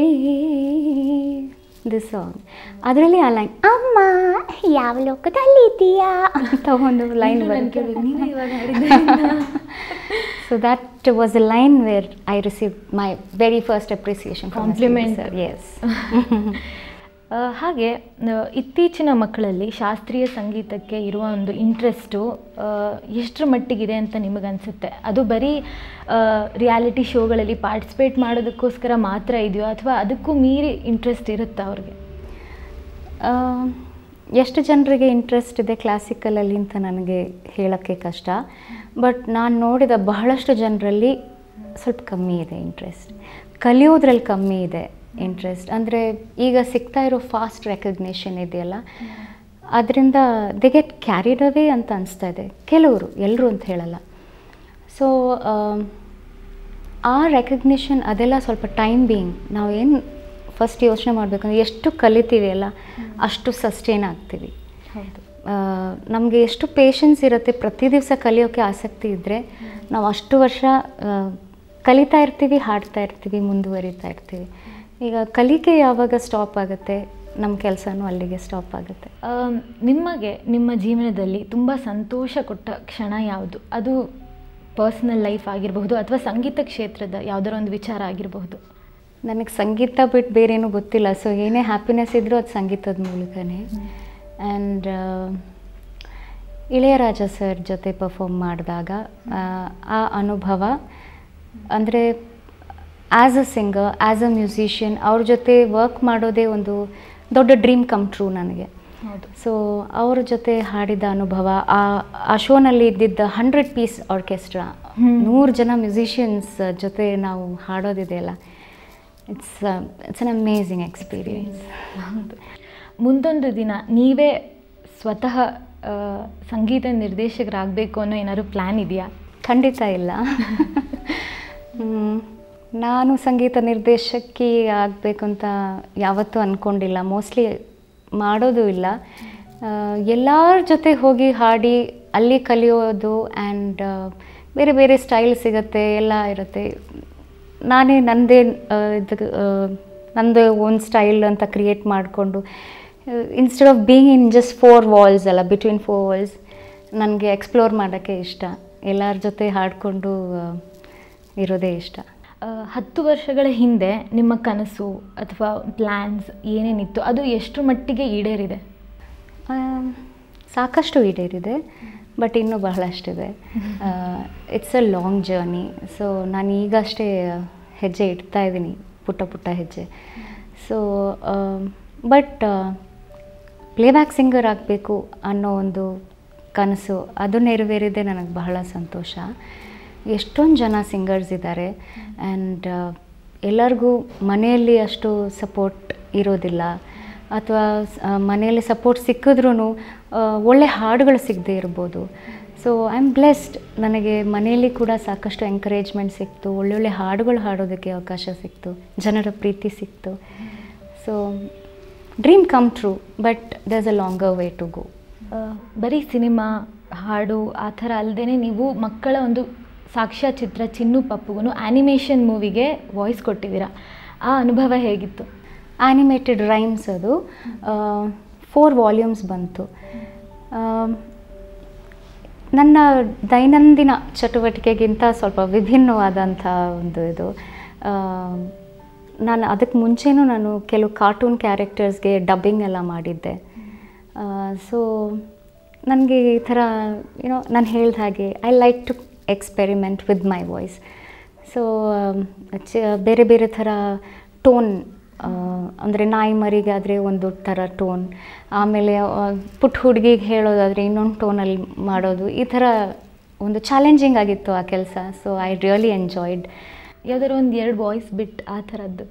Speaker 2: ದಿಸ್ ಸಾಂಗ್ ಅದರಲ್ಲಿ ಆ ಲೈನ್ ಅಮ್ಮ ಯಾವ ಲೋಕದಲ್ಲಿ ಇದೆಯಾ ಅಂತ ಒಂದು line so that was a line where I receive my very first appreciation
Speaker 1: Compliment.
Speaker 2: Yes
Speaker 1: ಆ, ಹಾಗೆ ಆ, ಇತ್ತೀಚಿನ ಮಕ್ಕಳಲ್ಲಿ ಶಾಸ್ತ್ರೀಯ ಸಂಗೀತಕ್ಕೆ ಇರುವ ಒಂದು ಇಂಟ್ರೆಸ್ಟು ಎಷ್ಟರ ಮಟ್ಟಿಗಿದೆ ಅಂತ ನಿಮಗನ್ಸುತ್ತೆ ಅದು ಬರೀ ರಿಯಾಲಿಟಿ ಶೋಗಳಲ್ಲಿ ಪಾರ್ಟಿಸಿಪೇಟ್ ಮಾಡೋದಕ್ಕೋಸ್ಕರ ಮಾತ್ರ ಇದೆಯೋ ಅಥವಾ ಅದಕ್ಕೂ ಮೀರಿ ಇಂಟ್ರೆಸ್ಟ್ ಇರುತ್ತಾ ಅವ್ರಿಗೆ
Speaker 2: ಆ, ಎಷ್ಟು ಜನರಿಗೆ ಇಂಟ್ರೆಸ್ಟ್ ಇದೆ ಕ್ಲಾಸಿಕಲಲ್ಲಿ ಅಂತ ನನಗೆ ಹೇಳೋಕ್ಕೆ ಕಷ್ಟ ಬಟ್ ನಾನು ನೋಡಿದ ಬಹಳಷ್ಟು ಜನರಲ್ಲಿ ಸ್ವಲ್ಪ ಕಮ್ಮಿ ಇದೆ ಇಂಟ್ರೆಸ್ಟ್ ಕಲಿಯೋದ್ರಲ್ಲಿ ಕಮ್ಮಿ ಇದೆ ಇಂಟ್ರೆಸ್ಟ್ ಅಂದರೆ ಈಗ ಸಿಗ್ತಾ ಇರೋ ಫಾಸ್ಟ್ ರೆಕಗ್ನೇಷನ್ ಇದೆಯಲ್ಲ ಅದರಿಂದ ದೆ ಗೆಟ್ ಕ್ಯಾರಿಡ್ ಅವೇ ಅಂತ ಅನಿಸ್ತಾ ಇದೆ ಕೆಲವರು ಎಲ್ಲರೂ ಅಂತ ಹೇಳಲ್ಲ ಸೊ ಆ ರೆಕಗ್ನಿಷನ್ ಅದೆಲ್ಲ ಸ್ವಲ್ಪ ಟೈಮ್ ಬೀಯಿಂಗ್ ನಾವು ಏನು ಫಸ್ಟ್ ಯೋಚನೆ ಮಾಡಬೇಕಂದ್ರೆ ಎಷ್ಟು ಕಲಿತೀವಿ ಅಲ್ಲ ಅಷ್ಟು ಸಸ್ಟೇನ್ ಆಗ್ತೀವಿ
Speaker 1: ಹೌದು
Speaker 2: ನಮಗೆ ಎಷ್ಟು ಪೇಷನ್ಸ್ ಇರುತ್ತೆ ಪ್ರತಿ ದಿವಸ ಕಲಿಯೋಕ್ಕೆ ಆಸಕ್ತಿ ಇದ್ದರೆ ನಾವು ಅಷ್ಟು ವರ್ಷ ಆ, ಕಲಿತಾ ಇರ್ತೀವಿ ಹಾಡ್ತಾ ಇರ್ತೀವಿ ಮುಂದುವರಿತಾ ಇರ್ತೀವಿ ಈಗ ಕಲಿಕೆ ಯಾವಾಗ ಸ್ಟಾಪ್ ಆಗುತ್ತೆ ನಮ್ಮ ಕೆಲಸನೂ ಅಲ್ಲಿಗೆ ಸ್ಟಾಪ್ ಆಗುತ್ತೆ
Speaker 1: ಆಮ್, ನಿಮಗೆ ನಿಮ್ಮ ಜೀವನದಲ್ಲಿ ತುಂಬ ಸಂತೋಷ ಕೊಟ್ಟ ಕ್ಷಣ ಯಾವುದು ಅದು ಪರ್ಸ್ನಲ್ ಲೈಫ್ ಆಗಿರಬಹುದು ಅಥವಾ ಸಂಗೀತ ಕ್ಷೇತ್ರದ ಯಾವುದರ ಒಂದು ವಿಚಾರ ಆಗಿರಬಹುದು
Speaker 2: ನನಗೆ ಸಂಗೀತ ಬಿಟ್ಟು ಬೇರೇನೂ ಗೊತ್ತಿಲ್ಲ ಸೊ ಏನೇ ಹ್ಯಾಪಿನೆಸ್ ಇದ್ದರೂ ಅದು ಸಂಗೀತದ ಮೂಲಕನೇ ಆ್ಯಂಡ್ ಇಳೆಯರಾಜ ಸರ್ ಜೊತೆ ಪರ್ಫಾರ್ಮ್ ಮಾಡಿದಾಗ ಆ ಅನುಭವ ಅಂದರೆ as a singer as a musician ಅವ್ರ ಜೊತೆ ವರ್ಕ್ ಮಾಡೋದೇ ಒಂದು ದೊಡ್ಡ ಡ್ರೀಮ್ ಕಮ್ ಟ್ರೂ ನನಗೆ
Speaker 1: ಹೌದು
Speaker 2: ಸೊ ಅವ್ರ ಜೊತೆ ಹಾಡಿದ ಅನುಭವ ಆ ಆ ಶೋನಲ್ಲಿ ಇದ್ದಿದ್ದ ಹಂಡ್ರೆಡ್ ಪೀಸ್ ಆರ್ಕೆಸ್ಟ್ರಾ
Speaker 1: ಹ್ಮ್.
Speaker 2: ನೂರು ಜನ ಮ್ಯೂಸಿಷಿಯನ್ಸ್ ಜೊತೆ ನಾವು ಹಾಡೋದಿದೆಯಲ್ಲ it's it's an amazing experience
Speaker 1: ಹೌದು. ಮುಂದೊಂದು ದಿನ ನೀವೇ ಸ್ವತಃ ಆ, ಸಂಗೀತ ನಿರ್ದೇಶಕರಾಗಬೇಕು ಅನ್ನೋ ಏನಾದ್ರು ಪ್ಲ್ಯಾನ್ ಇದೆಯಾ
Speaker 2: ಖಂಡಿತ ಇಲ್ಲ ಹ್ಮ್. ನಾನು ಸಂಗೀತ ನಿರ್ದೇಶಕಿ ಆಗಬೇಕು ಅಂತ ಯಾವತ್ತೂ ಅಂದ್ಕೊಂಡಿಲ್ಲ ಮೋಸ್ಟ್ಲಿ ಮಾಡೋದು ಇಲ್ಲ ಎಲ್ಲರ ಜೊತೆ ಹೋಗಿ ಹಾಡಿ ಅಲ್ಲಿ ಕಲಿಯೋದು ಆ್ಯಂಡ್ ಬೇರೆ ಬೇರೆ ಸ್ಟೈಲ್ ಸಿಗುತ್ತೆ ಎಲ್ಲ ಇರುತ್ತೆ ನಾನೇ ನನ್ನದೇ ಇದು ಆ, ನನ್ನದೇ ಓನ್ ಸ್ಟೈಲ್ ಅಂತ ಕ್ರಿಯೇಟ್ ಮಾಡಿಕೊಂಡು instead of being in just four walls ಅಲ್ಲ ಬಿಟ್ವೀನ್ ಫೋರ್ ವಾಲ್ಸ್ ನನಗೆ ಎಕ್ಸ್ಪ್ಲೋರ್ ಮಾಡೋಕ್ಕೆ ಇಷ್ಟ ಎಲ್ಲರ ಜೊತೆ ಹಾಡಿಕೊಂಡು ಇರೋದೇ ಇಷ್ಟ
Speaker 1: ಆ, ಹತ್ತು ವರ್ಷಗಳ ಹಿಂದೆ ನಿಮ್ಮ ಕನಸು ಅಥವಾ ಪ್ಲ್ಯಾನ್ಸ್ ಏನೇನಿತ್ತು ಅದು ಎಷ್ಟು ಮಟ್ಟಿಗೆ ಈಡೇರಿದೆ
Speaker 2: ಆ, ಸಾಕಷ್ಟು ಈಡೇರಿದೆ ಬಟ್ ಇನ್ನೂ ಬಹಳಷ್ಟಿದೆ it's a long journey so ನಾನು ಈಗಷ್ಟೇ ಹೆಜ್ಜೆ ಇಡ್ತಾ ಇದ್ದೀನಿ ಪುಟ್ಟ ಪುಟ್ಟ ಹೆಜ್ಜೆ ಸೊ ಬಟ್ ಪ್ಲೇಬ್ಯಾಕ್ ಸಿಂಗರ್ ಆಗಬೇಕು ಅನ್ನೋ ಒಂದು ಕನಸು ಅದು ನೆರವೇರಿದೆ ನನಗೆ ಬಹಳ ಸಂತೋಷ ಎಷ್ಟೊಂದು ಜನ ಸಿಂಗರ್ಸ್ ಇದ್ದಾರೆ ಆ್ಯಂಡ್ ಎಲ್ಲರಿಗೂ ಮನೆಯಲ್ಲಿ ಅಷ್ಟು ಸಪೋರ್ಟ್ ಇರೋದಿಲ್ಲ ಅಥವಾ ಮನೆಯಲ್ಲಿ ಸಪೋರ್ಟ್ ಸಿಕ್ಕಿದ್ರೂ ಒಳ್ಳೆ ಹಾಡುಗಳು ಸಿಗದೆ ಇರ್ಬೋದು ಸೊ ಐ ಆಮ್ ಬ್ಲೆಸ್ಡ್ ನನಗೆ ಮನೆಯಲ್ಲಿ ಕೂಡ ಸಾಕಷ್ಟು ಎಂಕರೇಜ್ಮೆಂಟ್ ಸಿಕ್ತು ಒಳ್ಳೊಳ್ಳೆ ಹಾಡುಗಳು ಹಾಡೋದಕ್ಕೆ ಅವಕಾಶ ಸಿಕ್ತು ಜನರ ಪ್ರೀತಿ ಸಿಕ್ತು so dream come true but there's a longer way to go
Speaker 1: ಆ, ಬರೀ ಸಿನಿಮಾ ಹಾಡು ಆ ಥರ ಅಲ್ಲದೆ ನೀವು ಮಕ್ಕಳ ಒಂದು ಸಾಕ್ಷ್ಯಚಿತ್ರ ಚಿನ್ನು ಪಪ್ಪುಗೂ ಆ್ಯನಿಮೇಷನ್ ಮೂವಿಗೆ ವಾಯ್ಸ್ ಕೊಟ್ಟಿದ್ದೀರಾ ಆ ಅನುಭವ ಹೇಗಿತ್ತು
Speaker 2: ಆ್ಯನಿಮೇಟೆಡ್ ರೈಮ್ಸ್ ಅದು ಫೋರ್ ವಾಲ್ಯೂಮ್ಸ್ ಬಂತು ಆ, ನನ್ನ ದೈನಂದಿನ ಚಟುವಟಿಕೆಗಿಂತ ಸ್ವಲ್ಪ ವಿಭಿನ್ನವಾದಂಥ ಒಂದು ಇದು ಆ, ನಾನು ಅದಕ್ಕೆ ಮುಂಚೆನೂ ನಾನು ಕೆಲವು ಕಾರ್ಟೂನ್ ಕ್ಯಾರೆಕ್ಟರ್ಸ್ಗೆ ಡಬ್ಬಿಂಗ್ ಎಲ್ಲ ಮಾಡಿದ್ದೆ ಸೊ ನನಗೆ ಈ ಥರ ಏನೋ ನಾನು ಹೇಳ್ದ ಹಾಗೆ I like to experiment with my voice so ಬೇರೆ ಬೇರೆ ಥರ ಟೋನ್ ಅಂದರೆ ನಾಯಿ ಮರಿಗಾದರೆ ಒಂದು ಥರ ಟೋನ್ ಆಮೇಲೆ ಆ, ಪುಟ್ಟ ಹುಡುಗಿಗೆ ಹೇಳೋದಾದರೆ ಇನ್ನೊಂದು ಟೋನಲ್ಲಿ ಮಾಡೋದು ಈ ಥರ ಒಂದು ಚಾಲೆಂಜಿಂಗ್ ಆಗಿತ್ತು ಆ ಕೆಲಸ ಸೊ ಐ ರಿಯಲಿ ಎಂಜಾಯ್ಡ್
Speaker 1: ಯಾವ್ದಾದ್ರು ಒಂದು ಎರಡು ವಾಯ್ಸ್ ಬಿಟ್ ಆ ಥರದ್ದು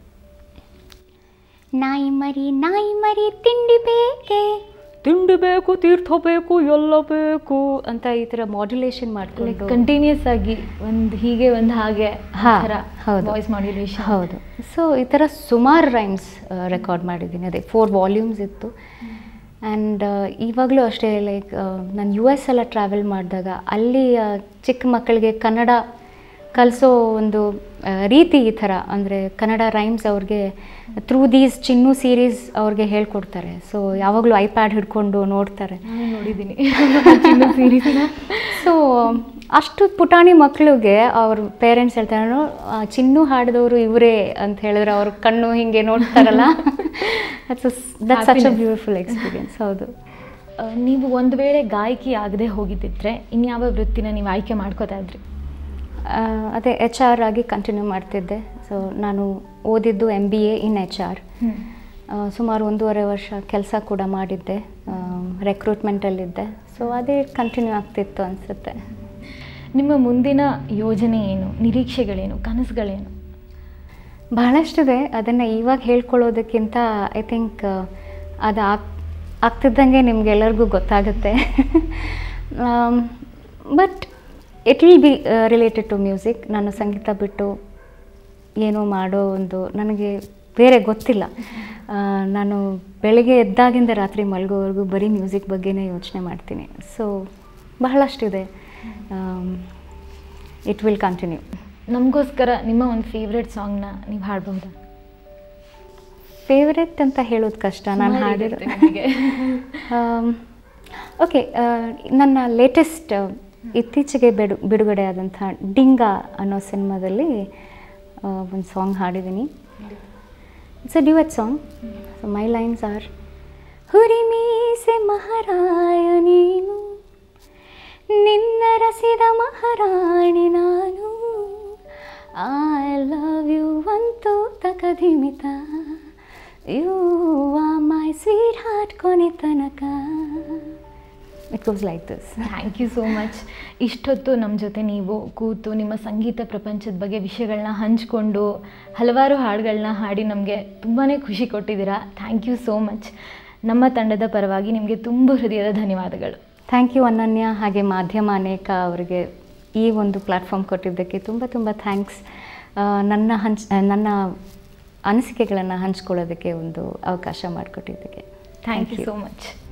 Speaker 2: ನಾಯಿ ಮರಿ ನಾಯಿ ಮರಿ ತಿಂಡಿ ಬೇಕೆ ತಿಂಡಿ ಬೇಕು ತೀರ್ಥ ಬೇಕು ಎಲ್ಲ ಬೇಕು ಅಂತ ಈ ಥರ ಮಾಡ್ಯುಲೇಷನ್
Speaker 1: ಲೈಕ್
Speaker 2: ಮಾಡ್ಕೊಂಡು
Speaker 1: ಕಂಟಿನ್ಯೂಸ್ ಆಗಿ ಒಂದು ಹೀಗೆ ಒಂದು ಹಾಗೆ
Speaker 2: ಹಾ,
Speaker 1: ಥರ
Speaker 2: ಹೌದು.
Speaker 1: ವಾಯ್ಸ್ ಮಾಡ್ಯುಲೇಷನ್
Speaker 2: ಹೌದು ಸೊ ಈ ಥರ ಸುಮಾರು ರೈಮ್ಸ್ ರೆಕಾರ್ಡ್ ಮಾಡಿದ್ದೀನಿ ಅದೇ ಫೋರ್ ವಾಲ್ಯೂಮ್ಸ್ ಇತ್ತು ಆ್ಯಂಡ್ ಇವಾಗಲೂ ಅಷ್ಟೇ ಲೈಕ್ ನಾನು ಯು ಎಸ್ ಎಲ್ಲ ಟ್ರಾವೆಲ್ ಮಾಡಿದಾಗ ಅಲ್ಲಿ ಆ, ಚಿಕ್ಕ ಮಕ್ಕಳಿಗೆ ಕನ್ನಡ ಕಲಿಸೋ ಒಂದು ಆ, ರೀತಿ ಈ ಥರ ಅಂದರೆ ಕನ್ನಡ ರೈಮ್ಸ್ ಅವ್ರಿಗೆ ಥ್ರೂ ದೀಸ್ ಚಿನ್ನು ಸೀರೀಸ್ ಅವ್ರಿಗೆ ಹೇಳ್ಕೊಡ್ತಾರೆ ಸೊ ಯಾವಾಗಲೂ ಐಪ್ಯಾಡ್ ಹಿಡ್ಕೊಂಡು ನೋಡ್ತಾರೆ
Speaker 1: ನಾನು ನೋಡಿದ್ದೀನಿ ಸೀರೀಸ್ನ
Speaker 2: ಸೊ ಅಷ್ಟು ಪುಟಾಣಿ ಮಕ್ಕಳಿಗೆ ಅವ್ರ ಪೇರೆಂಟ್ಸ್ ಹೇಳ್ತಾರೆ "ನೋ, ಆ, ಚಿನ್ನು ಹಾಡಿದವರು ಇವರೇ ಅಂತ ಹೇಳಿದ್ರೆ ಅವ್ರ ಕಣ್ಣು ಹಿಂಗೆ ನೋಡ್ತಾರಲ್ಲ that's such a
Speaker 1: Happiness.
Speaker 2: Beautiful experience ಹೌದು
Speaker 1: ಆ, ನೀವು ಒಂದು ವೇಳೆ ಗಾಯಕಿ ಆಗದೆ ಹೋಗಿದ್ದಿದ್ರೆ ಇನ್ಯಾವ ವೃತ್ತಿನ ನೀವು ಆಯ್ಕೆ ಮಾಡ್ಕೋತಾ ಇದ್ರಿ
Speaker 2: ಆ, ಅದೇ ಎಚ್ ಆರ್ ಆಗಿ ಕಂಟಿನ್ಯೂ ಮಾಡ್ತಿದ್ದೆ ಸೊ ನಾನು ಓದಿದ್ದು M B A in H R ಸುಮಾರು ಒಂದೂವರೆ ವರ್ಷ ಕೆಲಸ ಕೂಡ ಮಾಡಿದ್ದೆ ರೆಕ್ರೂಟ್ಮೆಂಟಲ್ಲಿದ್ದೆ ಸೊ ಅದೇ ಕಂಟಿನ್ಯೂ ಆಗ್ತಿತ್ತು ಅನಿಸುತ್ತೆ
Speaker 1: ನಿಮ್ಮ ಮುಂದಿನ ಯೋಜನೆ ಏನು ನಿರೀಕ್ಷೆಗಳೇನು ಕನಸುಗಳೇನು
Speaker 2: ಬಹಳಷ್ಟಿದೆ ಅದನ್ನು ಇವಾಗ ಹೇಳ್ಕೊಳ್ಳೋದಕ್ಕಿಂತ ಐ ಥಿಂಕ್ ಅದು ಆಗ್ ಆಗ್ತಿದ್ದಂಗೆ ನಿಮ್ಗೆಲ್ಲರಿಗೂ ಗೊತ್ತಾಗುತ್ತೆ but it will be related to music ನಾನು ಸಂಗೀತ ಬಿಟ್ಟು ಏನೋ ಮಾಡೋ ಒಂದು ನನಗೆ ಬೇರೆ ಗೊತ್ತಿಲ್ಲ ಆ, ನಾನು ಬೆಳಗ್ಗೆ ಎದ್ದಾಗಿಂದ ರಾತ್ರಿ ಮಲಗೋವರೆಗೂ ಬರೀ ಮ್ಯೂಸಿಕ್ ಬಗ್ಗೆನೇ ಯೋಚನೆ ಮಾಡ್ತೀನಿ ಸೊ ಬಹಳಷ್ಟಿದೆ ಇಟ್ ವಿಲ್ ಕಂಟಿನ್ಯೂ
Speaker 1: ನಮಗೋಸ್ಕರ ನಿಮ್ಮ ಒಂದು ಫೇವ್ರೆಟ್ ಸಾಂಗ್ನ ನೀವು ಹಾಡ್ಬಹುದಾ
Speaker 2: ಫೇವ್ರೆಟ್ ಅಂತ ಹೇಳೋದು ಕಷ್ಟ ನಾನು
Speaker 1: ಸುಮಾರು
Speaker 2: ಹಾಡಿರೋ
Speaker 1: ಇರುತ್ತೆ ನಿಮಗೆ.
Speaker 2: ಓಕೆ ನನ್ನ ಲೇಟೆಸ್ಟ್ ಇತ್ತೀಚೆಗೆ ಬಿಡು ಬಿಡುಗಡೆ ಆದಂಥ ಡಿಂಗ ಅನ್ನೋ ಸಿನಿಮಾದಲ್ಲಿ ಒಂದು ಸಾಂಗ್ ಹಾಡಿದ್ದೀನಿ it's a duet song so my lines are ಹುರಿಮೀಸೆ ಮಹಾರಾಯ ನೀನು ನಿನ್ನ ರಸಿದ ಮಹಾರಾಣಿ ನಾನು ಐ ಲವ್ ಯು ಅಂತೂ ತಕಧಿಮಿತ ಯು ಆ ಮೈ ಸ್ವೀಟ್ ಹಾರ್ಟ್ ಕೊನೆ ತನಕ it goes like this
Speaker 1: thank you so much ಇಷ್ಟೊತ್ತು ನಮ್ಮ ಜೊತೆ ನೀವು ಕೂತು ನಿಮ್ಮ ಸಂಗೀತ ಪ್ರಪಂಚದ ಬಗ್ಗೆ ವಿಷಯಗಳನ್ನ ಹಂಚ್ಕೊಂಡು ಹಲವಾರು ಹಾಡುಗಳನ್ನ ಹಾಡಿ ನಮಗೆ ತುಂಬಾ ಖುಷಿ ಕೊಟ್ಟಿದ್ದೀರಾ ಥ್ಯಾಂಕ್ ಯು ಸೋ ಮಚ್ ನಮ್ಮ ತಂಡದ ಪರವಾಗಿ ನಿಮಗೆ ತುಂಬ ಹೃದಯದ ಧನ್ಯವಾದಗಳು
Speaker 2: ಥ್ಯಾಂಕ್ ಯು ಅನನ್ಯ ಹಾಗೆ ಮಾಧ್ಯಮ ಅನೇಕ ಅವರಿಗೆ ಈ ಒಂದು ಪ್ಲ್ಯಾಟ್ಫಾರ್ಮ್ ಕೊಟ್ಟಿದ್ದಕ್ಕೆ ತುಂಬ ತುಂಬ ಥ್ಯಾಂಕ್ಸ್ ನನ್ನ ಹಂಚ್ ನನ್ನ ಅನಿಸಿಕೆಗಳನ್ನು ಹಂಚ್ಕೊಳ್ಳೋದಕ್ಕೆ ಒಂದು ಅವಕಾಶ ಮಾಡಿಕೊಟ್ಟಿದ್ದಕ್ಕೆ
Speaker 1: ಥ್ಯಾಂಕ್ ಯು ಸೋ ಮಚ್